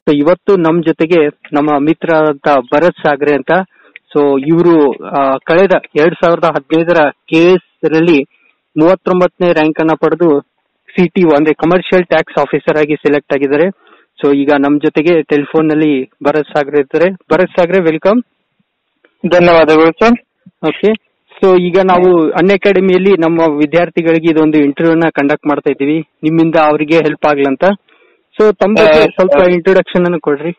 So ಇವತ್ತು ನಮ್ ಜೊತೆಗೆ ನಮ್ಮ ಮಿತ್ರ ಅಂತ ಭರತ್ ಸಾಗ್ರೆ ಅಂತ ಸೊ ಇವರು ಕಳೆದ ಎರಡ್ ಸಾವಿರದ ಹದಿನೈದರ ಕೆ ಎಸ್ ರಲ್ಲಿ ಮೂವತ್ತೊಂಬತ್ತನೇ ರ್ಯಾಂಕ್ ಅನ್ನ ಪಡೆದು ಸಿಟಿ ಅಂದ್ರೆ ಕಮರ್ಷಿಯಲ್ ಟ್ಯಾಕ್ಸ್ ಆಫೀಸರ್ ಆಗಿ ಸೆಲೆಕ್ಟ್ ಆಗಿದ್ದಾರೆ ಸೊ ಈಗ ನಮ್ ಜೊತೆಗೆ ಟೆಲಿಫೋನ್ ನಲ್ಲಿ ಭರತ್ ಸಾಗ್ರೆ ಇರ್ತಾರೆ ಭರತ್ ಸಾಗ್ರೆ ವೆಲ್ಕಮ್ ಧನ್ಯವಾದಗಳು ಸರ್ ಓಕೆ ಸೊ ಈಗ ನಾವು ಅನ್ ಅಕಾಡೆಮಿಯಲ್ಲಿ ನಮ್ಮ ವಿದ್ಯಾರ್ಥಿಗಳಿಗೆ ಇದೊಂದು ಇಂಟರ್ವ್ಯೂನ ಕಂಡಕ್ಟ್ ಮಾಡ್ತಾ ಇದ್ದೀವಿ ನಿಮ್ಮಿಂದ ಅವರಿಗೆ ಹೆಲ್ಪ್ ಆಗ್ಲಂತ ಸೊ ತಮ್ಮ ಬಗ್ಗೆ ಆ, ಸ್ವಲ್ಪ ಆ. ಇಂಟ್ರೊಡಕ್ಷನ್ ಅನ್ನು ಕೊಡ್ರಿ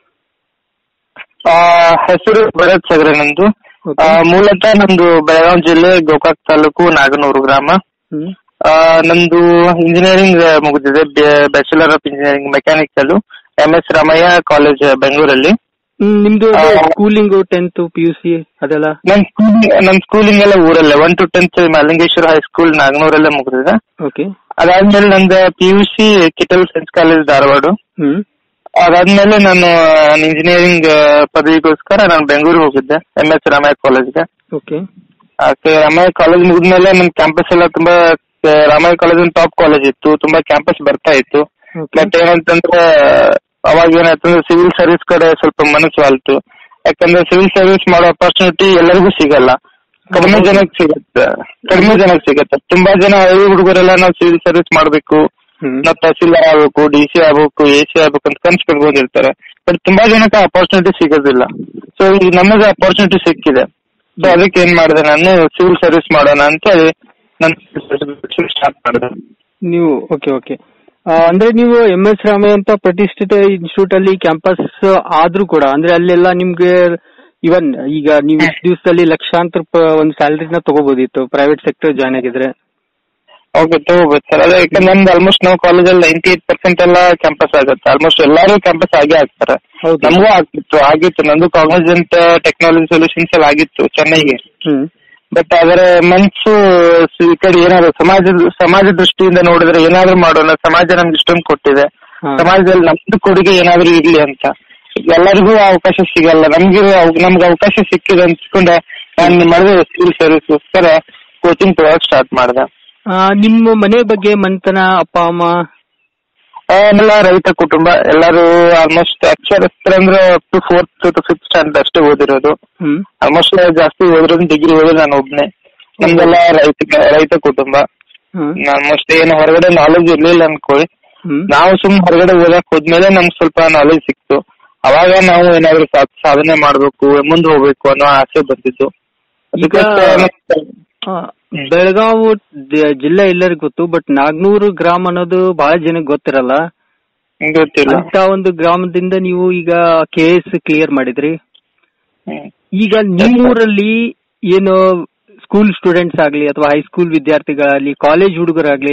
ಆ, ಹೆಸರು ಭರತ್ ಸಗರೆ ನಂದು Okay. ಆ, ಮೂಲತಃ ನಂದು ಬೆಳಗಾವಿ ಜಿಲ್ಲೆ ಗೋಕಾಕ್ ತಾಲೂಕು ನಾಗನೂರು ಗ್ರಾಮ ಹ್ಮ್ ಆ, ನಂದು ಇಂಜಿನಿಯರಿಂಗ್ ಮುಗಿದಿದೆ bachelor of engineering mechanical M S Ramaiah college ಬೆಂಗಳೂರಲ್ಲಿ ಹ್ಮ್, ನಿಮ್ದು ಆ. Schooling tenth P U C ಅದೆಲ್ಲ ನನ್ ಸ್ಕೂಲಿಂಗ್ ನನ್ ಸ್ಕೂಲಿಂಗ್ ಎಲ್ಲ ಊರಲ್ಲೇ one to tenth Mallingeshwara high school ನಾಗನೂರಲ್ಲೇ ಮುಗಿದಿದೆ ಓಕೆ ಅದಾದ್ಮೇಲೆ ನಂದು P U C Kittel science college Dharwad ಹ್ಮ್ ಅದಾದ್ಮೇಲೆ ನಾನು ಇಂಜಿನಿಯರಿಂಗ್ ಪದವಿಗೋಸ್ಕರ ನಾನು ಬೆಂಗಳೂರಿಗೆ ಹೋಗಿದ್ದೆ ಎಂ ಎಸ್ ರಾಮಯ್ಯ ಕಾಲೇಜ್ಗೆ ಓಕೆ ಆಕೆ ರಾಮಯ್ಯ ಕಾಲೇಜ್ ಮುಗಿದ್ಮೇಲೆ ನಮ್ ಕ್ಯಾಂಪಸ್ ಎಲ್ಲ ತುಂಬಾ ಆ, ರಾಮಯ್ಯ ಕಾಲೇಜ್ ಒಂದು ಟಾಪ್ ಕಾಲೇಜ್ ಇತ್ತು ತುಂಬಾ ಕ್ಯಾಂಪಸ್ ಬರ್ತಾ ಇತ್ತು ಓಕೆ ಬಟ್ ಏನಂತಂದ್ರೆ ಅವಾಗ ಏನಾಯ್ತಂದ್ರೆ ಸಿವಿಲ್ ಸರ್ವಿಸ್ ಕಡೆ ಸ್ವಲ್ಪ ಮನಸ್ಸು ವಾಲ್ತು ಯಾಕಂದ್ರೆ ಸಿವಿಲ್ ಸರ್ವಿಸ್ ಮಾಡೋ ಅಪರ್ಚುನಿಟಿ ಎಲ್ಲರಿಗೂ ಸಿಗಲ್ಲ ಕಡಿಮೆ ಹೌದು. ಜನಕ್ಕೆ ಸಿಗುತ್ತೆ ಕಡಿಮೆ ಜನಕ್ಕೆ ಸಿಗುತ್ತೆ ತುಂಬಾ ಜನ ಹಳ್ಳಿ ಹುಡುಗರೆಲ್ಲ ನಾವು ಸಿವಿಲ್ ಸರ್ವಿಸ್ ಮಾಡ್ಬೇಕು ಹ್ಮ್ ನಾವು ತಹಸೀಲ್ದಾರ್ ಆಗ್ಬೇಕು ಡಿ ಸಿ ಆಗ್ಬೇಕು ಎ ಸಿ ಆಗ್ಬೇಕು ಅಂತ ಕನ್ಸ್ ಕಟ್ಕೊಂಡಿರ್ತಾರೆ ಬಟ್ ತುಂಬಾ ಜನಕ್ಕೆ ಅಪರ್ಚುನಿಟಿ ಸಿಗೋದಿಲ್ಲ ಸೊ ಈಗ ನಮಗೆ ಅಪರ್ಚುನಿಟಿ ಸಿಕ್ಕಿದೆ ಸೊ ಅದಕ್ಕೆ ಏನ್ ಮಾಡಿದೆ ನಾನು ಸಿವಿಲ್ ಸರ್ವಿಸ್ ಮಾಡೋಣ ಅಂತ ಹೇಳಿ ನಾನು ಸ್ಟಾರ್ಟ್ ಮಾಡಿದೆ ನೀವು ಓಕೆ ಓಕೆ ಅಂದ್ರೆ ನೀವು ಎಂ ಎಸ್ ರಾಮಯ್ಯ ಅಂತ ಪ್ರತಿಷ್ಠಿತ ಇನ್ಸ್ಟಿಟ್ಯೂಟ್ ಅಲ್ಲಿ ಕ್ಯಾಂಪಸ್ ಆದ್ರೂ ಕೂಡ ಅಂದ್ರೆ ಅಲ್ಲೆಲ್ಲ ನಿಮ್ಗೆ ಇವನ್ ಈಗ ನೀವು ಇಷ್ಟು ದಿವಸದಲ್ಲಿ ಲಕ್ಷಾಂತರ ರೂಪಾಯಿ ಒಂದು ಸ್ಯಾಲರಿನ ತಗೋಬಹುದಿತ್ತು ಪ್ರೈವೇಟ್ ಸೆಕ್ಟರ್ ಜಾಯ್ನ್ ಆಗಿದ್ರೆ ಓಕೆ ತಗೋಬೋದು ಸರ್ ಅದೇ ಯಾಕಂದ್ರೆ ನಮ್ದು ಆಲ್ಮೋಸ್ಟ್ ನಾವು ಕಾಲೇಜಲ್ಲಿ ನೈಂಟಿ ಏಟ್ ಪರ್ಸೆಂಟ್ ಎಲ್ಲ ಕ್ಯಾಂಪಸ್ ಆಗುತ್ತೆ ಆಲ್ಮೋಸ್ಟ್ ಎಲ್ಲರೂ ಕ್ಯಾಂಪಸ್ ಆಗೇ ಆಗ್ತಾರೆ ಹೌದು. ನಮಗೂ ಆಗ್ತಿತ್ತು ಆಗಿತ್ತು ನಂದು ಕಾಗ್ನಿಜೆಂಟ್ ಟೆಕ್ನಾಲಜಿ ಸೊಲ್ಯೂಷನ್ಸ್ ಎಲ್ಲ ಆಗಿತ್ತು ಚೆನ್ನೈಗೆ ಹ್ಮ್ ಬಟ್ ಅದರ ಮನ್ಸು ಸ- ಈ ಕಡೆ ಏನಾದ್ರು ಸಮಾಜದ ಸಮಾಜ ದೃಷ್ಟಿಯಿಂದ ನೋಡಿದ್ರೆ ಏನಾದ್ರು ಮಾಡೋಣ ಸಮಾಜ ನಮ್ಗೆ ಇಷ್ಟೊಂದು ಕೊಟ್ಟಿದೆ ಹಾ. ಸಮಾಜದಲ್ಲಿ ನಮ್ದು ಕೊಡುಗೆ ಏನಾದ್ರು ಇರ್ಲಿ ಅಂತ ಎಲ್ಲರಿಗೂ ಅವಕಾಶ ಸಿಗಲ್ಲ ನಮ್ಗೆ ಅವ್- ನಮ್ಗೆ ಅವಕಾಶ ಸಿಕ್ಕಿದೆ ಅನ್ಸ್ಕೊಂಡೆ ನಾನು ಮಾಡಿದೆ ಸಿವಿಲ್ ಸರ್ವಿಸ್ಗೋಸ್ಕರ ಕೋಚಿಂಗ್ ತಗೊಳಕ್ ಸ್ಟಾರ್ಟ್ ಮಾಡಿದೆ ಆ, ನಿಮ್ಮ ಮನೆ ಬಗ್ಗೆ ಮನ್ತನ ಅಪ್ಪ ಅಮ್ಮ ಎಲ್ಲ ರೈತ ಕುಟುಂಬ ಎಲ್ಲರೂ ಆಲ್ಮೋಸ್ಟ್ ಅಕ್ಷರಸ್ಥರ ಅಂದ್ರೆ up to fourth to fifth standard ಅಷ್ಟೇ ಓದಿರೋದು ಹ್ಮ್ ಆಲ್ಮೋಸ್ಟ್ ಜಾಸ್ತಿ ಓದಿರೋದು ಡಿಗ್ರಿ ಓದಿರೋದು ನಾನು ಒಬ್ನೇ ನಮ್ದೆಲ್ಲ ರೈತ ರೈತ ಕುಟುಂಬ ಹ್ಮ್ ಆಲ್ಮೋಸ್ಟ್ ಏನು ಹೊರಗಡೆ ನಾಲೆಜ್ ಇರ್ಲಿಲ್ಲ ಅನ್ಕೊಳ್ಳಿ ಹ್ಮ್ ನಾವು ಸುಮ್ ಹೊರಗಡೆ ಓದಕ್ ಹೋದ್ಮೇಲೆ ನಮ್ಗೆ ಸ್ವಲ್ಪ ನಾಲೆಜ್ ಸಿಕ್ತು ಅವಾಗ ನಾವು ಏನಾದ್ರು ಸಾ- ಸಾಧನೆ ಮಾಡ್ಬೇಕು ಮುಂದೆ ಹೋಗ್ಬೇಕು ಅನ್ನೋ ಆಸೆ ಬಂದಿತ್ತು ಈಗ ಅದಕ್ಕೋಸ್ಕರ ಮತ್ತೆ- ಆ, ಬೆಳಗಾವು ದ- ಜಿಲ್ಲೆ ಎಲ್ಲರಿಗೂ ಗೊತ್ತು ಬಟ್ ನಾಗ್ನೂರು ಗ್ರಾಮ ಅನ್ನೋದು ಬಹಳ ಜನಕ್ಕೆ ಗೊತ್ತಿರಲ್ಲ ಗೊತ್ತಿಲ್ಲ ಅಂತ ಒಂದು ಗ್ರಾಮದಿಂದ ನೀವು ಈಗ ಕೆ ಎಸ್ ಕ್ಲಿಯರ್ ಮಾಡಿದ್ರಿ ಹ್ಮ್. ಈಗ ನಿಮ್ಮೂರಲ್ಲಿ ಏನು ಸ್ಕೂಲ್ ಸ್ಟೂಡೆಂಟ್ಸ್ ಆಗ್ಲಿ ಅಥವಾ ಹೈಸ್ಕೂಲ್ ವಿದ್ಯಾರ್ಥಿಗಳಾಗ್ಲಿ ಕಾಲೇಜ್ ಹುಡುಗರಾಗ್ಲಿ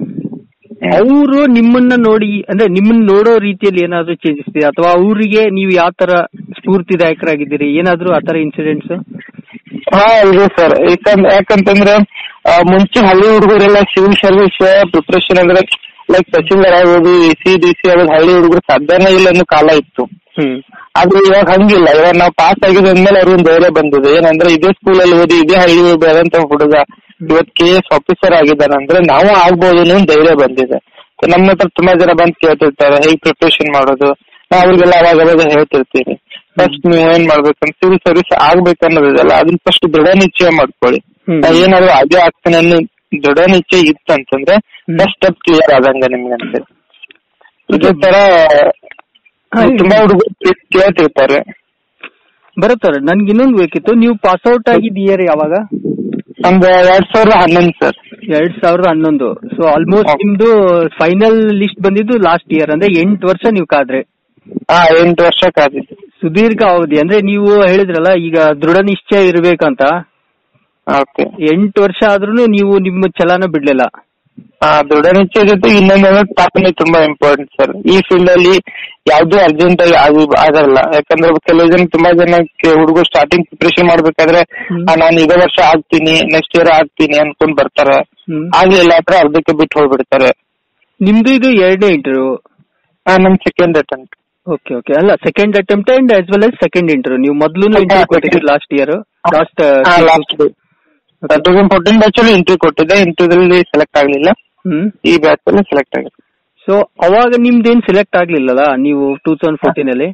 ಅವರು ನಿಮ್ಮನ್ನ ನೋಡಿ ಅಂದ್ರೆ ನಿಮ್ಮನ್ನ ನೋಡೋ ರೀತಿಯಲ್ಲಿ ಏನಾದ್ರೂ ಚೇಂಜಸ್ ಇದೆ ಅಥವಾ ಅವರಿಗೆ ನೀವು ಯಾವ ತರ ಸ್ಫೂರ್ತಿದಾಯಕರಾಗಿದ್ದೀರಿ ಏನಾದ್ರೂ ಆ ತರ ಇನ್ಸಿಡೆಂಟ್ಸ್ ಹಾ ಇದೆ ಸರ್ ಯಾಕಂದ್ರೆ ಯಾಕಂತಂದ್ರೆ ಆ, ಮುಂಚೆ ಹಳ್ಳಿ ಹುಡುಗರೆಲ್ಲ ಸಿವಿಲ್ ಸರ್ವಿಸ್ ಪ್ರಿಪ್ರೇಷನ್ ಅಂದ್ರೆ ಲೈಕ್ ತಹಸೀಲ್ದಾರ್ ಆಗೋದು ಎ ಸಿ ಡಿ ಸಿ ಆಗೋದು ಹಳ್ಳಿ ಹುಡುಗರು ಸಾಧ್ಯನೇ ಇಲ್ಲ ಅನ್ನೋ ಕಾಲ ಇತ್ತು ಹ್ಮ್ ಆದ್ರೆ ಇವಾಗ ಹಂಗಿಲ್ಲ ಇವಾಗ ನಾವು ಪಾಸ್ ಆಗಿದ ಅಂದ್ಮೇಲೆ ಅವ್ರಿಗೊಂದು ಧೈರ್ಯ ಬಂದಿದೆ ಏನಂದ್ರೆ ಇದೇ ಸ್ಕೂಲಲ್ಲಿ ಓದಿ ಇದೇ ಹಳ್ಳಿ ಬೆಳೆದಂತ ಹುಡುಗ ಇವತ್ ಕೆ ಎಸ್ ಆಫೀಸರ್ ಆಗಿದ್ದಾನಂದ್ರೆ ನಾವು ಆಗ್ಬೋದು ಅನ್ನೋ ಒಂದ್ ಧೈರ್ಯ ಬಂದಿದೆ So ನಮ್ಮ ಹತ್ರ ತುಂಬಾ ಜನ ಬಂದು ಕೇಳ್ತಿರ್ತಾರೆ ಹೇಗ್ ಪ್ರಿಪರೇಷನ್ ಮಾಡೋದು ನಾ ಅವ್ರಿಗೆಲ್ಲ ಅವಾಗ ಅವಾಗ ಹೇಳ್ತಿರ್ತೀನಿ ಫಸ್ಟ್ ನೀವು ಏನ್ ಮಾಡ್ಬೇಕಂತ ಸಿವಿಲ್ ಸರ್ವಿಸ್ ಆಗ್ಬೇಕನ್ನೋದಿದೆಲ್ಲ ಅದನ್ನ ಫಸ್ಟ್ ದೃಢ ನಿಶ್ಚಯ ಮಾಡ್ಕೊಳ್ಳಿ ಹ್ಮ್. ನಾ ಏನಾದ್ರು ಅದೇ ಆಗ್ತಾನೆ ಅನ್ನೋ ದೃಢ ನಿಶ್ಚಯ ಇತ್ತಂತಂದ್ರೆ ಹ್ಮ್. ಫಸ್ಟ್ ಸ್ಟೆಪ್ ಕ್ಲಿಯರ್ ಆದಂಗ ನಿಮ್ಗಂತೆ ಇದೇ ತರ ಹಾ, ಹೇಳಿ. ತುಂಬಾ ಹುಡುಗರು ಕೇಳ್ತಿರ್ತಾರೆ ಬರುತ್ತಾರೆ ನನ್ಗೆ ಇನ್ನೊಂದು ಬೇಕಿತ್ತು ನೀವು ಪಾಸ್ ಔಟ್ ಆಗಿದ್ ಇಯರ್ ಯಾವಾಗ ನಮ್ದು ಎರಡ್ ಸಾವಿರದ ಹನ್ನೊಂದು ಸರ್ ಎರಡ್ ಸಾವಿರದ ಹನ್ನೊಂದು ಸೊ ಆಲ್ಮೋಸ್ಟ್ ಹೌದು. ನಿಮ್ದು ಫೈನಲ್ ಲಿಸ್ಟ್ ಬಂದಿದ್ದು ಲಾಸ್ಟ್ ಇಯರ್ ಅಂದ್ರೆ ಎಂಟು ವರ್ಷ ನೀವು ಕಾದ್ರೆ ಹಾ ಎಂಟು ವರ್ಷ ಕಾದಿದ್ದು ಸುದೀರ್ಘ ಅವಧಿ ಅಂದ್ರೆ ನೀವು ಹೇಳಿದ್ರಲ್ಲ ಈಗ ದೃಢ ನಿಶ್ಚಯ ಇರ್ಬೇಕಂತ ಓಕೆ ಎಂಟು ವರ್ಷ ಆದ್ರೂ ನೀವು ನಿಮ್ಮ ಛಲನ ಬಿಡ್ಲಿಲ್ಲ ಹಾ ದೃಢ ನಿಶ್ಚಯ ಜೊತೆ ಇನ್ನೊಂದು ತಾಪನೆ ತುಂಬಾ ಇಂಪಾರ್ಟೆಂಟ್ ಸರ್ ಈ ಫೀಲ್ಡ್ ಅಲ್ಲಿ ಯಾವ್ದು ಅರ್ಜೆಂಟ್ ಆಗಿ ಆಗಿ- ಆಗಲ್ಲ ಯಾಕಂದ್ರೆ ಕೆಲವು ಜನ ತುಂಬಾ ಜನ ಹುಡುಗರು ಸ್ಟಾರ್ಟಿಂಗ್ ಪ್ರಿಪರೇಷನ್ ಮಾಡ್ಬೇಕಾದ್ರೆ ಹ್ಮ್. ಆ, ನಾನು ಇದೇ ವರ್ಷ ಆಗ್ತೀನಿ ನೆಕ್ಸ್ಟ್ ಇಯರ್ ಆಗ್ತೀನಿ ಅನ್ಕೊಂಡ್ ಬರ್ತಾರೆ ಹ್ಮ್. ಆಗ್ಲಿಲ್ಲ ಅಂದ್ರೆ ಅರ್ಧಕ್ಕೆ ಬಿಟ್ಟು ಹೋಗ್ಬಿಡ್ತಾರೆ ನಿಮ್ದು ಇದು ಎರಡನೇ ಇಂಟರ್ವ್ಯೂ ಹಾ ನಮ್ ಸೆಕೆಂಡ್ ಅಟೆಂಪ್ಟ್ ಓಕೆ ಓಕೆ ಅಲ್ಲ second attempt and as well as second interview ನೀವು ಮೊದಲು ಹಾ, ಇಂಟರ್ವ್ಯೂ second. ಕೊಟ್ಟಿದ್ದೀರಿ last year last last two thousand fourteen batch ಅಲ್ಲಿ ಇಂಟರ್ವ್ಯೂ ಕೊಟ್ಟಿದ್ದೆ ಇಂಟರ್ವ್ಯೂದಲ್ಲಿ ಸೆಲೆಕ್ಟ್ ಆಗ್ಲಿಲ್ಲ ಹ್ಮ್ ಈ ಬ್ಯಾಚ್ ಅಲ್ಲಿ ಸೆಲೆಕ್ಟ್ ಆಗಿದೆ ಸೊ ಅವಾಗ ನಿಮ್ದೇನ್ ಸೆಲೆಕ್ಟ್ ಆಗ್ಲಿಲ್ಲಲ್ಲ ನೀವು ಟೂ ತೌಸಂಡ್ ಫೋರ್ಟೀನ್ ಅಲ್ಲಿ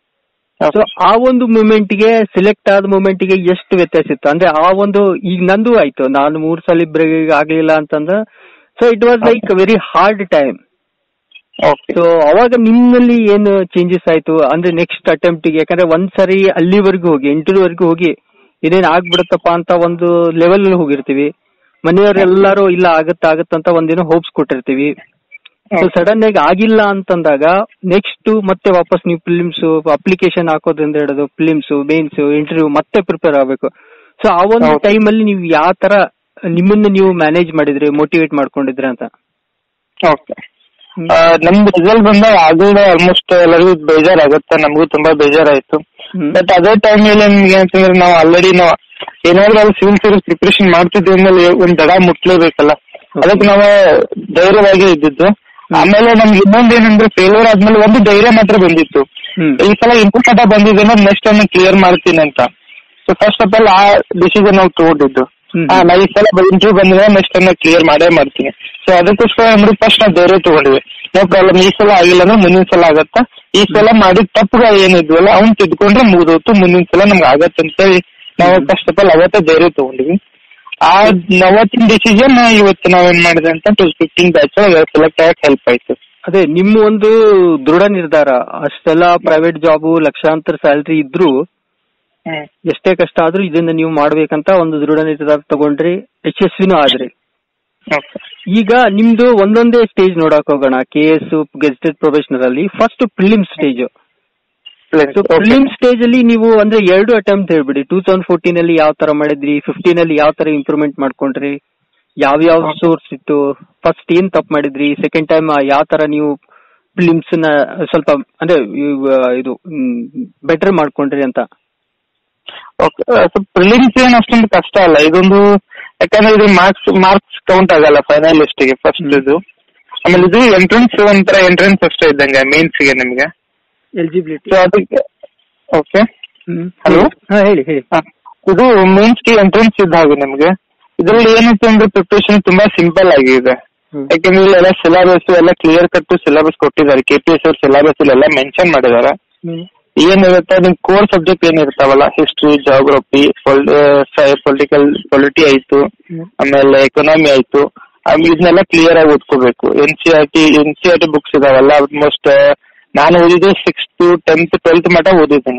ಸೊ ಆ ಒಂದು ಮೂಮೆಂಟ್ ಗೆ ಸೆಲೆಕ್ಟ್ ಆದ ಮೂಮೆಂಟ್ ಗೆ ಎಷ್ಟು ವ್ಯತ್ಯಾಸ ಇತ್ತು ಅಂದ್ರೆ ಆ ಒಂದು ಈಗ ನಂದು ಆಯ್ತು ನಾನು ಮೂರ್ ಸಲ ಬ್ರೇಕ್ ಆಗ್ಲಿಲ್ಲ ಅಂತಂದ್ರೆ so it was like very hard time okay so ಅವಾಗ ನಿಮ್ಮಲ್ಲಿ ಏನು ಚೇಂಜಸ್ ಆಯ್ತು ಅಂದ್ರೆ ನೆಕ್ಸ್ಟ್ ಅಟೆಂಪ್ಟ್ ಗೆ ಯಾಕಂದ್ರೆ ಒಂದ್ ಸರಿ ಅಲ್ಲಿವರೆಗೂ ಹೋಗಿ ಇಂಟರ್ವ್ಯೂವರೆಗೂ ಹೋಗಿ ಇದೇನ್ ಆಗ್ಬಿಡುತ್ತಪ್ಪ ಅಂತ ಒಂದು ಲೆವೆಲ್ ಅಲ್ಲಿ ಹೋಗಿರ್ತೀವಿ ಮನೆಯವರೆಲ್ಲರೂ ಇಲ್ಲ ಆಗತ್ತ ಆಗತ್ತಂತ ಒಂದಿನ ಹೋಪ್ಸ್ ಕೊಟ್ಟಿರ್ತೀವಿ ಸೊ ಸಡನ್ ಆಗಿ ಆಗಿಲ್ಲ ಅಂತಂದಾಗ ನೆಕ್ಸ್ಟ್ ಮತ್ತೆ ವಾಪಸ್ ನೀವು ಫಿಲಿಮ್ಸ್ ಅಪ್ಲಿಕೇಶನ್ ಹಾಕೋದ್ರಿಂದ ಹಿಡಿದು ಫಿಲಿಮ್ಸ್ ಮೇನ್ಸ್ ಇಂಟರ್ವ್ಯೂ ಮತ್ತೆ ಪ್ರಿಪೇರ್ ಆಗ್ಬೇಕು ಸೊ ಆ ಒಂದು ಹೌದು. ಟೈಮ್ ಅಲ್ಲಿ ನೀವು ಯಾವ ತರ ನಿಮ್ಮನ್ನ ನೀವು ಮ್ಯಾನೇಜ್ ಮಾಡಿದ್ರಿ ಮೋಟಿವೇಟ್ ಮಾಡ್ಕೊಂಡಿದ್ರಿ ಅಂತ ಓಕೆ ನಮ್ದು ರಿಸಲ್ಟ್ ಬಂದಾಗ ಆಗಲೇ ಆಲ್ಮೋಸ್ಟ್ ಎಲ್ಲರಿಗೂ ಬೇಜಾರಾಗುತ್ತೆ ನಮಗೂ ತುಂಬಾ ಬೇಜಾರಾಯ್ತು ಹ್ಮ್. ಬಟ್ ಅದೇ ಟೈಮಲ್ಲಿ ನಿಮ್ಗೆ ಅಂತಂದ್ರೆ ನಾವು ಆಲ್ರೆಡಿ ನಾವು ಏನಾದ್ರೂ ಅಲ್ಲಿ ಸಿವಿಲ್ ಸರ್ವಿಸ್ ಪ್ರಿಪರೇಷನ್ ಮಾಡ್ತಿದ್ವಿ ಅಂದ್ಮೇಲೆ ಒಂದ್ ದಡ ಮುಟ್ಲೇಬೇಕಲ್ಲ ಅದಕ್ಕೆ ನಾವು ಧೈರ್ಯವಾಗಿ ಇದ್ದಿದ್ದು ಆಮೇಲೆ ನಮ್ಗೆ ಇನ್ನೊಂದೇನಂದ್ರೆ ಫೇಲ್ಯೂರ್ ಆದ್ಮೇಲೆ ಒಂದು ಧೈರ್ಯ ಮಾತ್ರ ಬಂದಿತ್ತು ಹ್ಮ್ ಈ ಸಲ ಇಂಪ್ರೂವ್ ಆಟ ಬಂದಿದೆ ನೆಕ್ಸ್ಟ್ ಟೈಮ್ ಕ್ಲಿಯರ್ ಮಾಡ್ತೀನಿ ಅಂತ ಸೊ ಫಸ್ಟ್ ಆಫ್ ಆಲ್ ಆ ಡಿಸಿಷನ್ ನಾವು ತಗೊಂಡಿದ್ದು ಹ್ಮ್. ಆ, ನಾ ಈ ಸಲ ಇಂಟರ್ವ್ಯೂ ಬಂದಿದೆ ನೆಕ್ಸ್ಟ್ ಟೈಮ್ ಕ್ಲಿಯರ್ ಮಾಡೇ ಮಾಡ್ತೀನಿ ಸೊ ಅದಕ್ಕೋಸ್ಕರ ಅಂದ್ರೆ ಫಸ್ಟ್ ನಾವು ಧೈರ್ಯ ತಗೊಂಡಿವಿ ನೋ ಪ್ರಾಬ್ಲಮ್ ಈ ಸಲ ಆಗಿಲ್ಲ ಅಂದ್ರೆ ಮುಂದಿನ ಸಲ ಆಗತ್ತಾ ಈ ಸಲ ಮಾಡಿದ ತಪ್ಪುಗಳು ಏನಿದ್ವಲ್ಲ ಅವ್ನ್ ತಿದ್ಕೊಂಡ್ರೆ ಮುಗಿದೋತು ಮುಂದಿನ ಸಲ ನಮ್ಗೆ ಆಗತ್ತೆ ಅಂತೇಳಿ ನಾವು ಫಸ್ಟ್ ಆಫ್ ಆಲ್ ಅವತ್ತೇ ಧೈರ್ಯ ತಗೊಂಡಿವಿ ಆ ಅವತ್ತಿನ ಡಿಸಿಷನ್ ಇವತ್ತು ನಾವೇನ್ ಮಾಡಿದೆ ಅಂತ ಟೂ ಫಿಫ್ಟೀನ್ ಬ್ಯಾಚ್ ಸೆಲೆಕ್ಟ್ ಆಗಕ್ಕೆ ಹೆಲ್ಪ್ ಆಯ್ತು ಅದೇ ನಿಮ್ಮ ಒಂದು ದೃಢ ನಿರ್ಧಾರ ಅಷ್ಟೆಲ್ಲ ಪ್ರೈವೇಟ್ ಜಾಬು ಲಕ್ಷಾಂತರ ಸ್ಯಾಲ್ರಿ ಇದ್ರು ಹ್ಮ್ ಎಷ್ಟೇ ಕಷ್ಟ ಆದ್ರೂ ಇದನ್ನ ನೀವು ಮಾಡ್ಬೇಕಂತ ಒಂದು ದೃಢ ನಿರ್ಧಾರ ತಗೊಂಡ್ರಿ ಯಶಸ್ವಿನೂ ಆದ್ರಿ ಓಕೆ ಈಗ ನಿಮ್ದು ಒಂದೊಂದೇ ಸ್ಟೇಜ್ ನೋಡಕ್ ಹೋಗೋಣ ಕೆ ಎಸ್ ಗೆಸ್ಟೆಡ್ ಪ್ರೊಫೆಷನಲ್ ಅಲ್ಲಿ first prelim stage so prelim stage ಅಲ್ಲಿ ನೀವು ಅಂದ್ರೆ ಎರಡು ಅಟೆಂಪ್ಟ್ ಹೇಳ್ಬಿಡಿ ಟೂ ತೌಸಂಡ್ ಫೋರ್ಟೀನ್ ಅಲ್ಲಿ ಯಾವ ತರ ಮಾಡಿದ್ರಿ ಫಿಫ್ಟೀನ್ ಅಲ್ಲಿ ಯಾವ ತರ ಇಂಪ್ರೂವ್ಮೆಂಟ್ ಮಾಡ್ಕೊಂಡ್ರಿ ಯಾವ ಯಾವ Okay. ಸೋರ್ಸ್ ಇತ್ತು ಫಸ್ಟ್ ಏನ್ ತಪ್ಪು ಮಾಡಿದ್ರಿ ಸೆಕೆಂಡ್ ಟೈಮ್ ಯಾವ ತರ ನೀವು ಫಿಲಿಮ್ಸ್ ನ ಸ್ವಲ್ಪ ಅಂದ್ರೆ ಇವ್- ಇದು ಬೆಟರ್ ಮಾಡ್ಕೊಂಡ್ರಿ ಅಂತ ಓಕೆ ಪ್ರಿಲಿಮ್ಸ್ ಏನ್ ಅಷ್ಟೊಂದು ಕಷ್ಟ ಅಲ್ಲ ಇದೊಂದು ಯಾಕಂದ್ರೆ ಇದು ಮಾರ್ಕ್ಸ್ ಮಾರ್ಕ್ಸ್ ಕೌಂಟ್ ಆಗಲ್ಲ ಫೈನಲಿಸ್ಟ್ ಗೆ ಫಸ್ಟ್ ಹ್ಮ್. ಇದು ಆಮೇಲೆ ಇದು ಎಂಟ್ರೆನ್ಸ್ ಒಂಥರ ಎಂಟ್ರೆನ್ಸ್ ಅಷ್ಟೇ ಇದ್ದಂಗೆ ಮೇನ್ಸ್ ಗೆ ನಿಮ್ಗೆ ಎಲಿಜಿಬಿಲಿಟಿ ಸೊ ಅದಕ್ಕೆ ಓಕೆ Hello? ಹಾ ಹೇಳಿ ಹೇಳಿ ಇದು ಮೇನ್ಸ್ ಗೆ ಎಂಟ್ರೆನ್ಸ್ ಇದ್ದ ಹಾಗೆ ನಿಮ್ಗೆ ಇದ್ರಲ್ಲಿ ಏನಿತ್ತು ಅಂದ್ರೆ ಪ್ರಿಪರೇಷನ್ ತುಂಬಾ ಸಿಂಪಲ್ ಆಗಿದೆ ಹ್ಮ್. ಯಾಕಂದ್ರೆ ಇಲ್ಲೆಲ್ಲ ಸಿಲೆಬಸ್ ಎಲ್ಲ ಕ್ಲಿಯರ್ ಕಟ್ ಸಿಲೆಬಸ್ ಕೊಟ್ಟಿದ್ದಾರೆ ಕೆ ಪಿ ಎಸ್ ಅವ್ರ ಸಿಲೆಬಸ್ ಎಲ್ಲ ಮೆನ್ಷನ್ ಮಾಡಿದ್ದಾರೆ ಹ್ಮ್. ಏನಿರುತ್ತೆ ನಿಮ್ ಕೋರ್ ಸಬ್ಜೆಕ್ಟ್ ಏನಿರ್ತಾವಲ್ಲ ಹಿಸ್ಟ್ರಿ ಜಾಗ್ರಫಿ ಪೊಲಿಟಿಕಲ್ ಪೊಲಿಟಿ ಆಯ್ತು ಹ್ಮ್. ಆಮೇಲೆ ಎಕನಾಮಿ ಆಯ್ತು ಆಮೇಲೆ ಇದನ್ನೆಲ್ಲ ಕ್ಲಿಯರ್ ಆಗಿ ಓದ್ಕೋಬೇಕು N C R T N C R T books ಇದಾವಲ್ಲ ಆಲ್ಮೋಸ್ಟ್ ನಾನು ಓದಿದ್ದು ಸಿಕ್ಸ್ತ್ ಟೆಂತ್ ಟ್ವೆಲ್ತ್ ಮಟ್ಟ ಓದಿದ್ದೀನಿ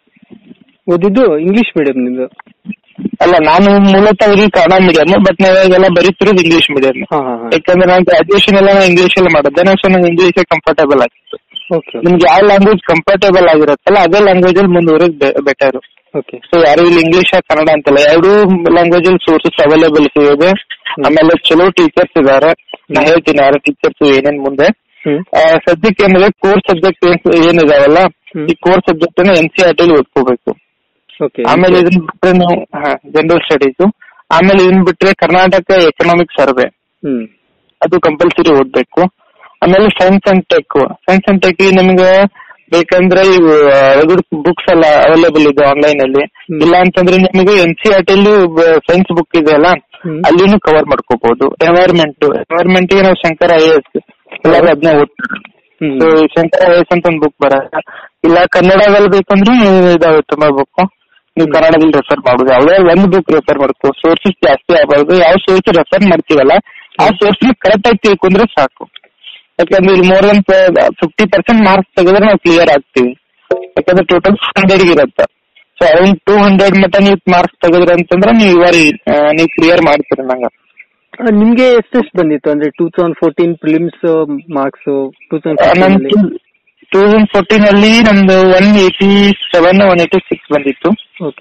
ಓದಿದ್ದು ಇಂಗ್ಲಿಷ್ ಮೀಡಿಯಂ ನಿಮ್ದು ಅಲ್ಲ ನಾನು ಮೂಲತಃ ಓದಿ ಕನ್ನಡ ಮೀಡಿಯಂ ಬಟ್ ನಾವೆಲ್ಲ ಬರೀತಿರೋದು ಇಂಗ್ಲಿಷ್ ಮೀಡಿಯಂ ಹಾ ಹಾ ಹಾ ಯಾಕಂದ್ರೆ ನಾನು ಗ್ರಾಜುಯೇಷನ್ ಎಲ್ಲ ಇಂಗ್ಲಿಷ್ ಅಲ್ಲಿ ಮಾಡಿದ್ದೆ ನಾನು ಸೊ ನಂಗೆ ಇಂಗ್ಲಿಷ್ ಕಂಫರ್ಟೇಬಲ್ ಆಗಿತ್ತು ಓಕೆ ನಿಮ್ಗೆ ಯಾವ ಲ್ಯಾಂಗ್ವೇಜ್ ಕಂಫರ್ಟೇಬಲ್ ಆಗಿರುತ್ತಲ್ಲ ಅದೇ ಲ್ಯಾಂಗ್ವೇಜ್ ಅಲ್ಲಿ ಮುಂದುವರೆದ್ ಬೆಟರ್ ಓಕೆ ಸೊ ಯಾರು ಇಲ್ಲಿ ಇಂಗ್ಲಿಷ್ ಕನ್ನಡ ಅಂತಲ್ಲ ಎರಡೂ ಲ್ಯಾಂಗ್ವೇಜ್ ಅಲ್ಲಿ ಸೋರ್ಸಸ್ ಅವೈಲೇಬಲ್ ಇದೆ ಆಮೇಲೆ ಚಲೋ ಟೀಚರ್ಸ್ ಇದಾರೆ ನಾ ಹೇಳ್ತೀನಿ ಯಾರು ಟೀಚರ್ಸ್ ಏನೇನ್ ಮುಂದೆ ಹ್ಮ್ ಆ, ಸದ್ಯಕ್ಕೆ ಏನಿದೆ ಕೋರ್ ಸಬ್ಜೆಕ್ಟ್ ಏನಿದಾವಲ್ಲ ಹ್ಮ್. ಈ ಕೋರ್ ಸಬ್ಜೆಕ್ಟ್ ಅನ್ನ ಎನ್ ಸಿ ಆರ್ ಟಿ ಓದ್ಕೋಬೇಕು ಓಕೆ ಆಮೇಲೆ ಇದನ್ನ ಬಿಟ್ರೆ ನೀವು ಜನರಲ್ ಸ್ಟಡೀಸ್ ಆಮೇಲೆ ಇದನ್ನ ಬಿಟ್ರೆ ಕರ್ನಾಟಕ ಎಕನಾಮಿಕ್ ಸರ್ವೆ ಹ್ಮ್ ಅದು ಕಂಪಲ್ಸರಿ ಓದ್ಬೇಕು ಆಮೇಲೆ science and tech science and tech ನಿಮ್ಗೆ ಬೇಕಂದ್ರೆ ಇವು ಬುಕ್ಸ್ ಎಲ್ಲ ಅವೈಲೇಬಲ್ ಇದೆ ಆನ್ಲೈನ್ ಅಲ್ಲಿ ಹ್ಮ್. ಇಲ್ಲ ಅಂತಂದ್ರೆ ನಿಮಗೆ N C R T science book ಇದೆ ಅಲ್ಲ ಹ್ಮ್. ಅಲ್ಲಿನೂ ಕವರ್ ಮಾಡ್ಕೋಬಹುದು ಎನ್ವೈರ್ಮೆಂಟ್ ಎನ್ವೈರ್ಮೆಂಟ್ ಗೆ ನಾವು ಶಂಕರ್ ಐ ಎಸ್ ಎಲ್ಲರೂ ಅದನ್ನ ಓದ್ತಾರೆ ಹ್ಮ್ ಸೊ ಶಂಕರ್ ಐ ಎಸ್ ಅಂತ ಒಂದು ಬುಕ್ ಬರಲ್ಲ ಇಲ್ಲ ಕನ್ನಡದಲ್ಲಿ ಬೇಕಂದ್ರೆ ಇದಾವೆ ತುಂಬಾ ಬುಕ್ ನೀವು ಕನ್ನಡದಲ್ಲಿ ರೆಫರ್ ಮಾಡುದು ಯಾವ್ದೇ ಒಂದು ಬುಕ್ ರೆಫರ್ ಮಾಡ್ಕೋ ಸೋರ್ಸಸ್ ಜಾಸ್ತಿ ಆಗಬಾರ್ದು ಯಾವ ಸೋರ್ಸ್ ರೆಫರ್ ಮಾಡ್ತೀವಲ್ಲ ಆ ಸೋರ್ಸ್ ಕರೆಕ್ಟ್ ಆಗಿ ತಿಳ್ಕೊಂಡ್ರೆ ಸಾಕು ಯಾಕಂದ್ರೆ ಇಲ್ಲಿ more than fifty percent marks ತೆಗೆದ್ರೆ ನಾವು ಕ್ಲಿಯರ್ ಆಗ್ತೀವಿ ಯಾಕಂದ್ರೆ ಟೋಟಲ್ ಹಂಡ್ರೆಡ್ ಇರುತ್ತೆ ಸೊ ಅರೌಂಡ್ ಟೂ ಹಂಡ್ರೆಡ್ ಮಟ್ಟ ನೀವು ಮಾರ್ಕ್ಸ್ ತೆಗೆದ್ರೆ ಅಂತಂದ್ರೆ ನೀವು ಇವಾರಿ ನೀವು ಕ್ಲಿಯರ್ ಮಾಡ್ತೀರಿ ನಂಗೆ ಆ, ನಿಮ್ಗೆ ಎಷ್ಟೆಷ್ಟು ಬಂದಿತ್ತು ಅಂದ್ರೆ two thousand fourteen prelims marks two ನನ್ ತೌಸಂಡ್ ಟೂ ತೌಸಂಡ್ ಫೋರ್ಟೀನ್ ಅಲ್ಲಿ ನಂದು one eighty seven one eighty six ಬಂದಿತ್ತು ಓಕೆ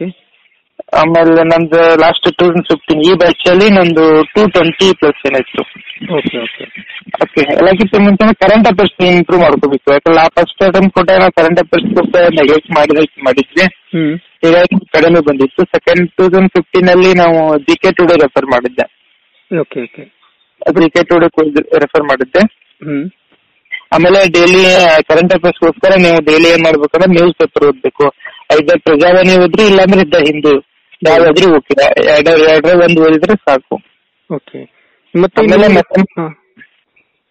ಆಮೇಲೆ ನಂದು ಲಾಸ್ಟ್ ಟೂ ತೌಸಂಡ್ ಫಿಫ್ಟೀನ್ ಈ ಬ್ಯಾಚ್ ಅಲ್ಲಿ ನಂದು ಟೂ ಟ್ವೆಂಟಿ ಪ್ಲಸ್ ಏನಾಯ್ತು ಓಕೆ ಓಕೆ ಓಕೆ ಎಲ್ಲಕ್ಕಿಂತ ಮುಂಚೆ ಕರೆಂಟ್ ಅಫೇರ್ಸ್ ಇಂಪ್ರೂವ್ ಮಾಡ್ಕೋಬೇಕು ಯಾಕಂದ್ರೆ ಆ ಫಸ್ಟ್ ಅಟೆಂಪ್ಟ್ ಕೊಟ್ಟಾಗ ನಾವು ಕರೆಂಟ್ ಅಫೇರ್ಸ್ ನೆಗ್ಲೆಕ್ಟ್ ಮಾಡಿದ ಮಾಡಿದ್ವಿ ಹ್ಮ್ ಹೀಗಾಗಿ ಕಡಿಮೆ ಬಂದಿತ್ತು ಸೆಕೆಂಡ್ ಟೂ ತೌಸಂಡ್ ಫಿಫ್ಟೀನ್ ಅಲ್ಲಿ ನಾವು ಜಿ ಕೆ ಟುಡೇ ರೆಫರ್ ಮಾಡಿದ್ದೆ okay okay G K today refer ಮಾಡಿದ್ದೆ ಹ್ಮ್ ಆಮೇಲೆ ಡೈಲಿ ಕರೆಂಟ್ ಅಫೇರ್ಸ್ಗೋಸ್ಕರ ನೀವು ಡೈಲಿ ಏನ್ ಮಾಡ್ಬೇಕಂದ್ರೆ ನ್ಯೂಸ್ ಪೇಪರ್ ಓದ್ಬೇಕು ಐದರ್ ಪ್ರಜಾವಾಣಿ ಓದ್ರಿ ಇಲ್ಲಾಂದ್ರೆ ಇದ್ದ ಹಿಂದೂ ಯಾವ್ದಾದ್ರೂ ಓಕೆ ಎರಡ ಎರಡರ ಒಂದು ಓದಿದ್ರೆ ಸಾಕು ಓಕೆ ಮತ್ತೆ ಆಮೇಲೆ ನೀವು- ಮತ್ತೆ- ಹಾ.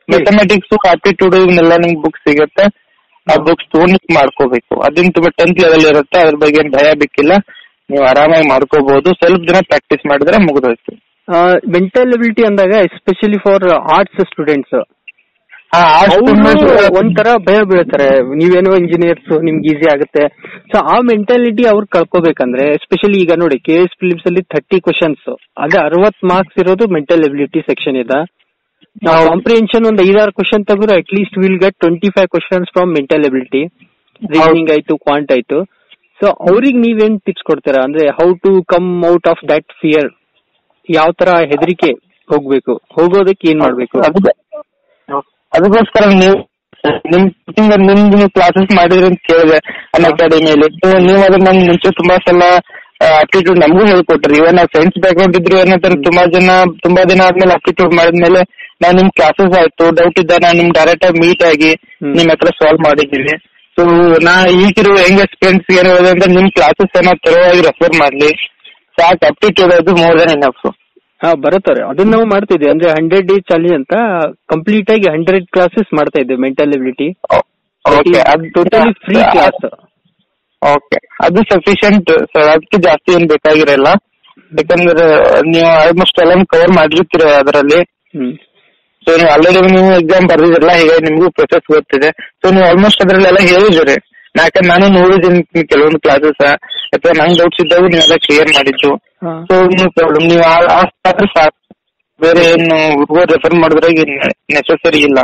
ಮೆಥಮೆಟಿಕ್ಸ್ ಆಪ್ಟಿಟ್ಯೂಡ್ ಇವನ್ನೆಲ್ಲ ನಿಮ್ಗೆ ಬುಕ್ ಸಿಗುತ್ತೆ ಆ ಬುಕ್ಸ್ ತಗೊಂಡು ಮಾಡ್ಕೋಬೇಕು ಅದನ್ನ ತುಂಬ ಟೆಂತ್ ಲೆವೆಲ್ ಇರುತ್ತೆ ಅದ್ರ ಬಗ್ಗೆ ಏನ್ ಭಯ ಬೇಕಿಲ್ಲ ನೀವು ಆರಾಮಾಗಿ ಮಾಡ್ಕೋಬಹುದು ಸ್ವಲ್ಪ ದಿನ ಪ್ರಾಕ್ಟೀಸ್ ಮಾಡಿದ್ರೆ ಮುಗಿದೋಯ್ತು ಮೆಂಟಲ್ ಎಬಿಲಿಟಿ ಅಂದಾಗ ಎಸ್ಪೆಷಲಿ ಫಾರ್ ಆರ್ಟ್ಸ್ ಸ್ಟೂಡೆಂಟ್ಸ್ ಹಾ ಅವರು ಆರ್ಟ್ಸ್ ಒಂಥರ ಭಯ ಬೀಳ್ತಾರೆ ನೀವೇನೋ ಇಂಜಿನಿಯರ್ಸ್ ನಿಮ್ಗೆ ಈಸಿ ಆಗುತ್ತೆ ಸೊ ಆ ಮೆಂಟಾಲಿಟಿ ಅವ್ರು ಕಳ್ಕೊಬೇಕಂದ್ರೆ ಎಸ್ಪೆಷಲಿ ಈಗ ನೋಡಿ ಕೆ ಎಸ್ ಫಿಲಿಮ್ಸ್ ಅಲ್ಲಿ ಥರ್ಟಿ ಕ್ವಶನ್ಸ್ ಅದೇ ಅರವತ್ ಮಾರ್ಕ್ಸ್ ಇರೋದು ಮೆಂಟಲ್ ಎಬಿಲಿಟಿ ಸೆಕ್ಷನ್ ಇದೆ ಕಾಂಪ್ರಿಹೆನ್ಷನ್ ಒಂದು ಐದಾರು ಕ್ವಶನ್ ತೆಗೆದ್ರೆ at least will get twenty five questions from mental ability reasoning ಆಯ್ತು ಕ್ವಾಂಟ್ ಆಯ್ತು ಸೊ ಅವ್ರಿಗೆ ನೀವೇನ್ ಟಿಪ್ಸ್ ಕೊಡ್ತೀರಾ ಅಂದ್ರೆ how to come out of that fear ಯಾವ ತರ ಹೆದರಿಕೆ ಹೋಗ್ಬೇಕು ಹೋಗೋದಕ್ಕೆ ಏನ್ ಮಾಡ್ಬೇಕು ಅದಕ್ಕೆ ಅದಕ್ಕೋಸ್ಕರ ನೀವು ನಿಮ್ ನಿಮ್ ನಿಮ್ದು ನೀವು ಕ್ಲಾಸಸ್ ಮಾಡಿದ್ರಿ ಅಂತ ಕೇಳಿದೆ ಅನ್ ಅಕಾಡೆಮಿಯಲ್ಲಿ ನೀವು ಅದನ್ನ ನಂಗೆ ಮುಂಚೆ ತುಂಬಾ ಸಲ ಆಪ್ಟಿಟ್ಯೂಡ್ ನಮಗೂ ಹೇಳ್ಕೊಟ್ರಿ ಇವನ್ ನಾವು ಸೈನ್ಸ್ ಬ್ಯಾಕ್ಗ್ರೌಂಡ್ ಇದ್ರು ಏನಂತಾರೆ ತುಂಬಾ ಜನ ತುಂಬಾ ದಿನ ಆದ್ಮೇಲೆ ಆಪ್ಟಿಟ್ಯೂಡ್ ಮಾಡಿದ್ಮೇಲೆ ನಾವ್ ನಿಮ್ ಕ್ಲಾಸಸ್ ಆಯ್ತು ಡೌಟ್ ಇದ್ದ ನಾನು ನಿಮ್ ಡೈರೆಕ್ಟ್ ಆಗಿ ಮೀಟ್ ಆಗಿ ಹ್ಮ್. ನಿಮ್ ಹತ್ರ ಸಾಲ್ವ್ ಮಾಡಿದ್ದೀವಿ ಸೊ ನಾ ಈಗಿರುವ ಹೆಂಗ್ ಎಕ್ಸ್ಪೀರಿಯನ್ಸ್ ಏನು ಅಂದ್ರೆ ನಿಮ್ ಕ್ಲಾಸಸ್ ಏನೋ ತೆರವಾಗಿ ರೆಫರ್ ಮಾಡ್ಲಿ ಸಾಕು ಅಪ್ಟಿಟ್ಯೂಡ್ ಅದು ಮೋರ್ ದನ್ ಎನಫ್ ಹಾ ಬರುತ್ತಾರೆ ಅದನ್ನ ನಾವು ಮಾಡ್ತಿದ್ವಿ ಅಂದ್ರೆ ಹಂಡ್ರೆಡ್ ಡೇಸ್ ಚಾಲೆಂಜ್ ಅಂತ ಕಂಪ್ಲೀಟ್ ಆಗಿ ಹಂಡ್ರೆಡ್ ಕ್ಲಾಸಸ್ ಮಾಡ್ತಾ ಇದ್ವಿ ಮೆಂಟಲ್ ಎಬಿಲಿಟಿ ಓಕೆ ಅದು ಟೋಟಲಿ ಫ್ರೀ ಕ್ಲಾಸ್ ಓಕೆ ಅದು ಸಫಿಶಿಯಂಟ್ ಸರ್ ಅದಕ್ಕೆ ಜಾಸ್ತಿ ಏನ್ ಬೇಕಾಗಿರಲ್ಲ ಯಾಕಂದ್ರೆ ನೀವು ಆಲ್ಮೋಸ್ಟ್ ಎಲ್ಲ ಕವರ್ ಮಾಡಿರ್ತೀರ ಅದರಲ್ಲಿ ಹ್ಮ್ ಸೊ ನೀವು ಆಲ್ರೆಡಿ ನೀವು ಎಕ್ಸಾಮ್ ಬರ್ದಿದ್ರಲ್ಲ ಹೀಗಾಗಿ ನಿಮ್ಗೂ ಪ್ರೊಸೆಸ್ ಗೊತ್ತಿದೆ ಸೊ ನೀವು ಆಲ್ಮೋಸ್ಟ್ ಅದ್ರಲ್ಲೆಲ್ಲ ಹೇಳಿದಿರಿ ಯಾಕಂದ್ರೆ ನಾನು ನೋಡಿದ್ದೀನಿ ಕೆಲವೊಂದು ಕ್ಲಾಸಸ್ ಅಥವಾ ನಂಗೆ ಡೌಟ್ಸ್ ಇದ್ದಾಗೂ ನೀವೆಲ್ಲ ಕ್ಲಿಯರ್ ಮಾಡಿದ್ದು ಹಾ. ಸೊ ನೋ ಪ್ರಾಬ್ಲಮ್ ನೀವು ಆ- ಆ ಸಾಕು ಸಾಕು ಬೇರೆ ಏನು ಹುಡುಗರು ರೆಫರ್ ಮಾಡಿದ್ರಾಗ ನೆಸೆಸರಿ ಇಲ್ಲ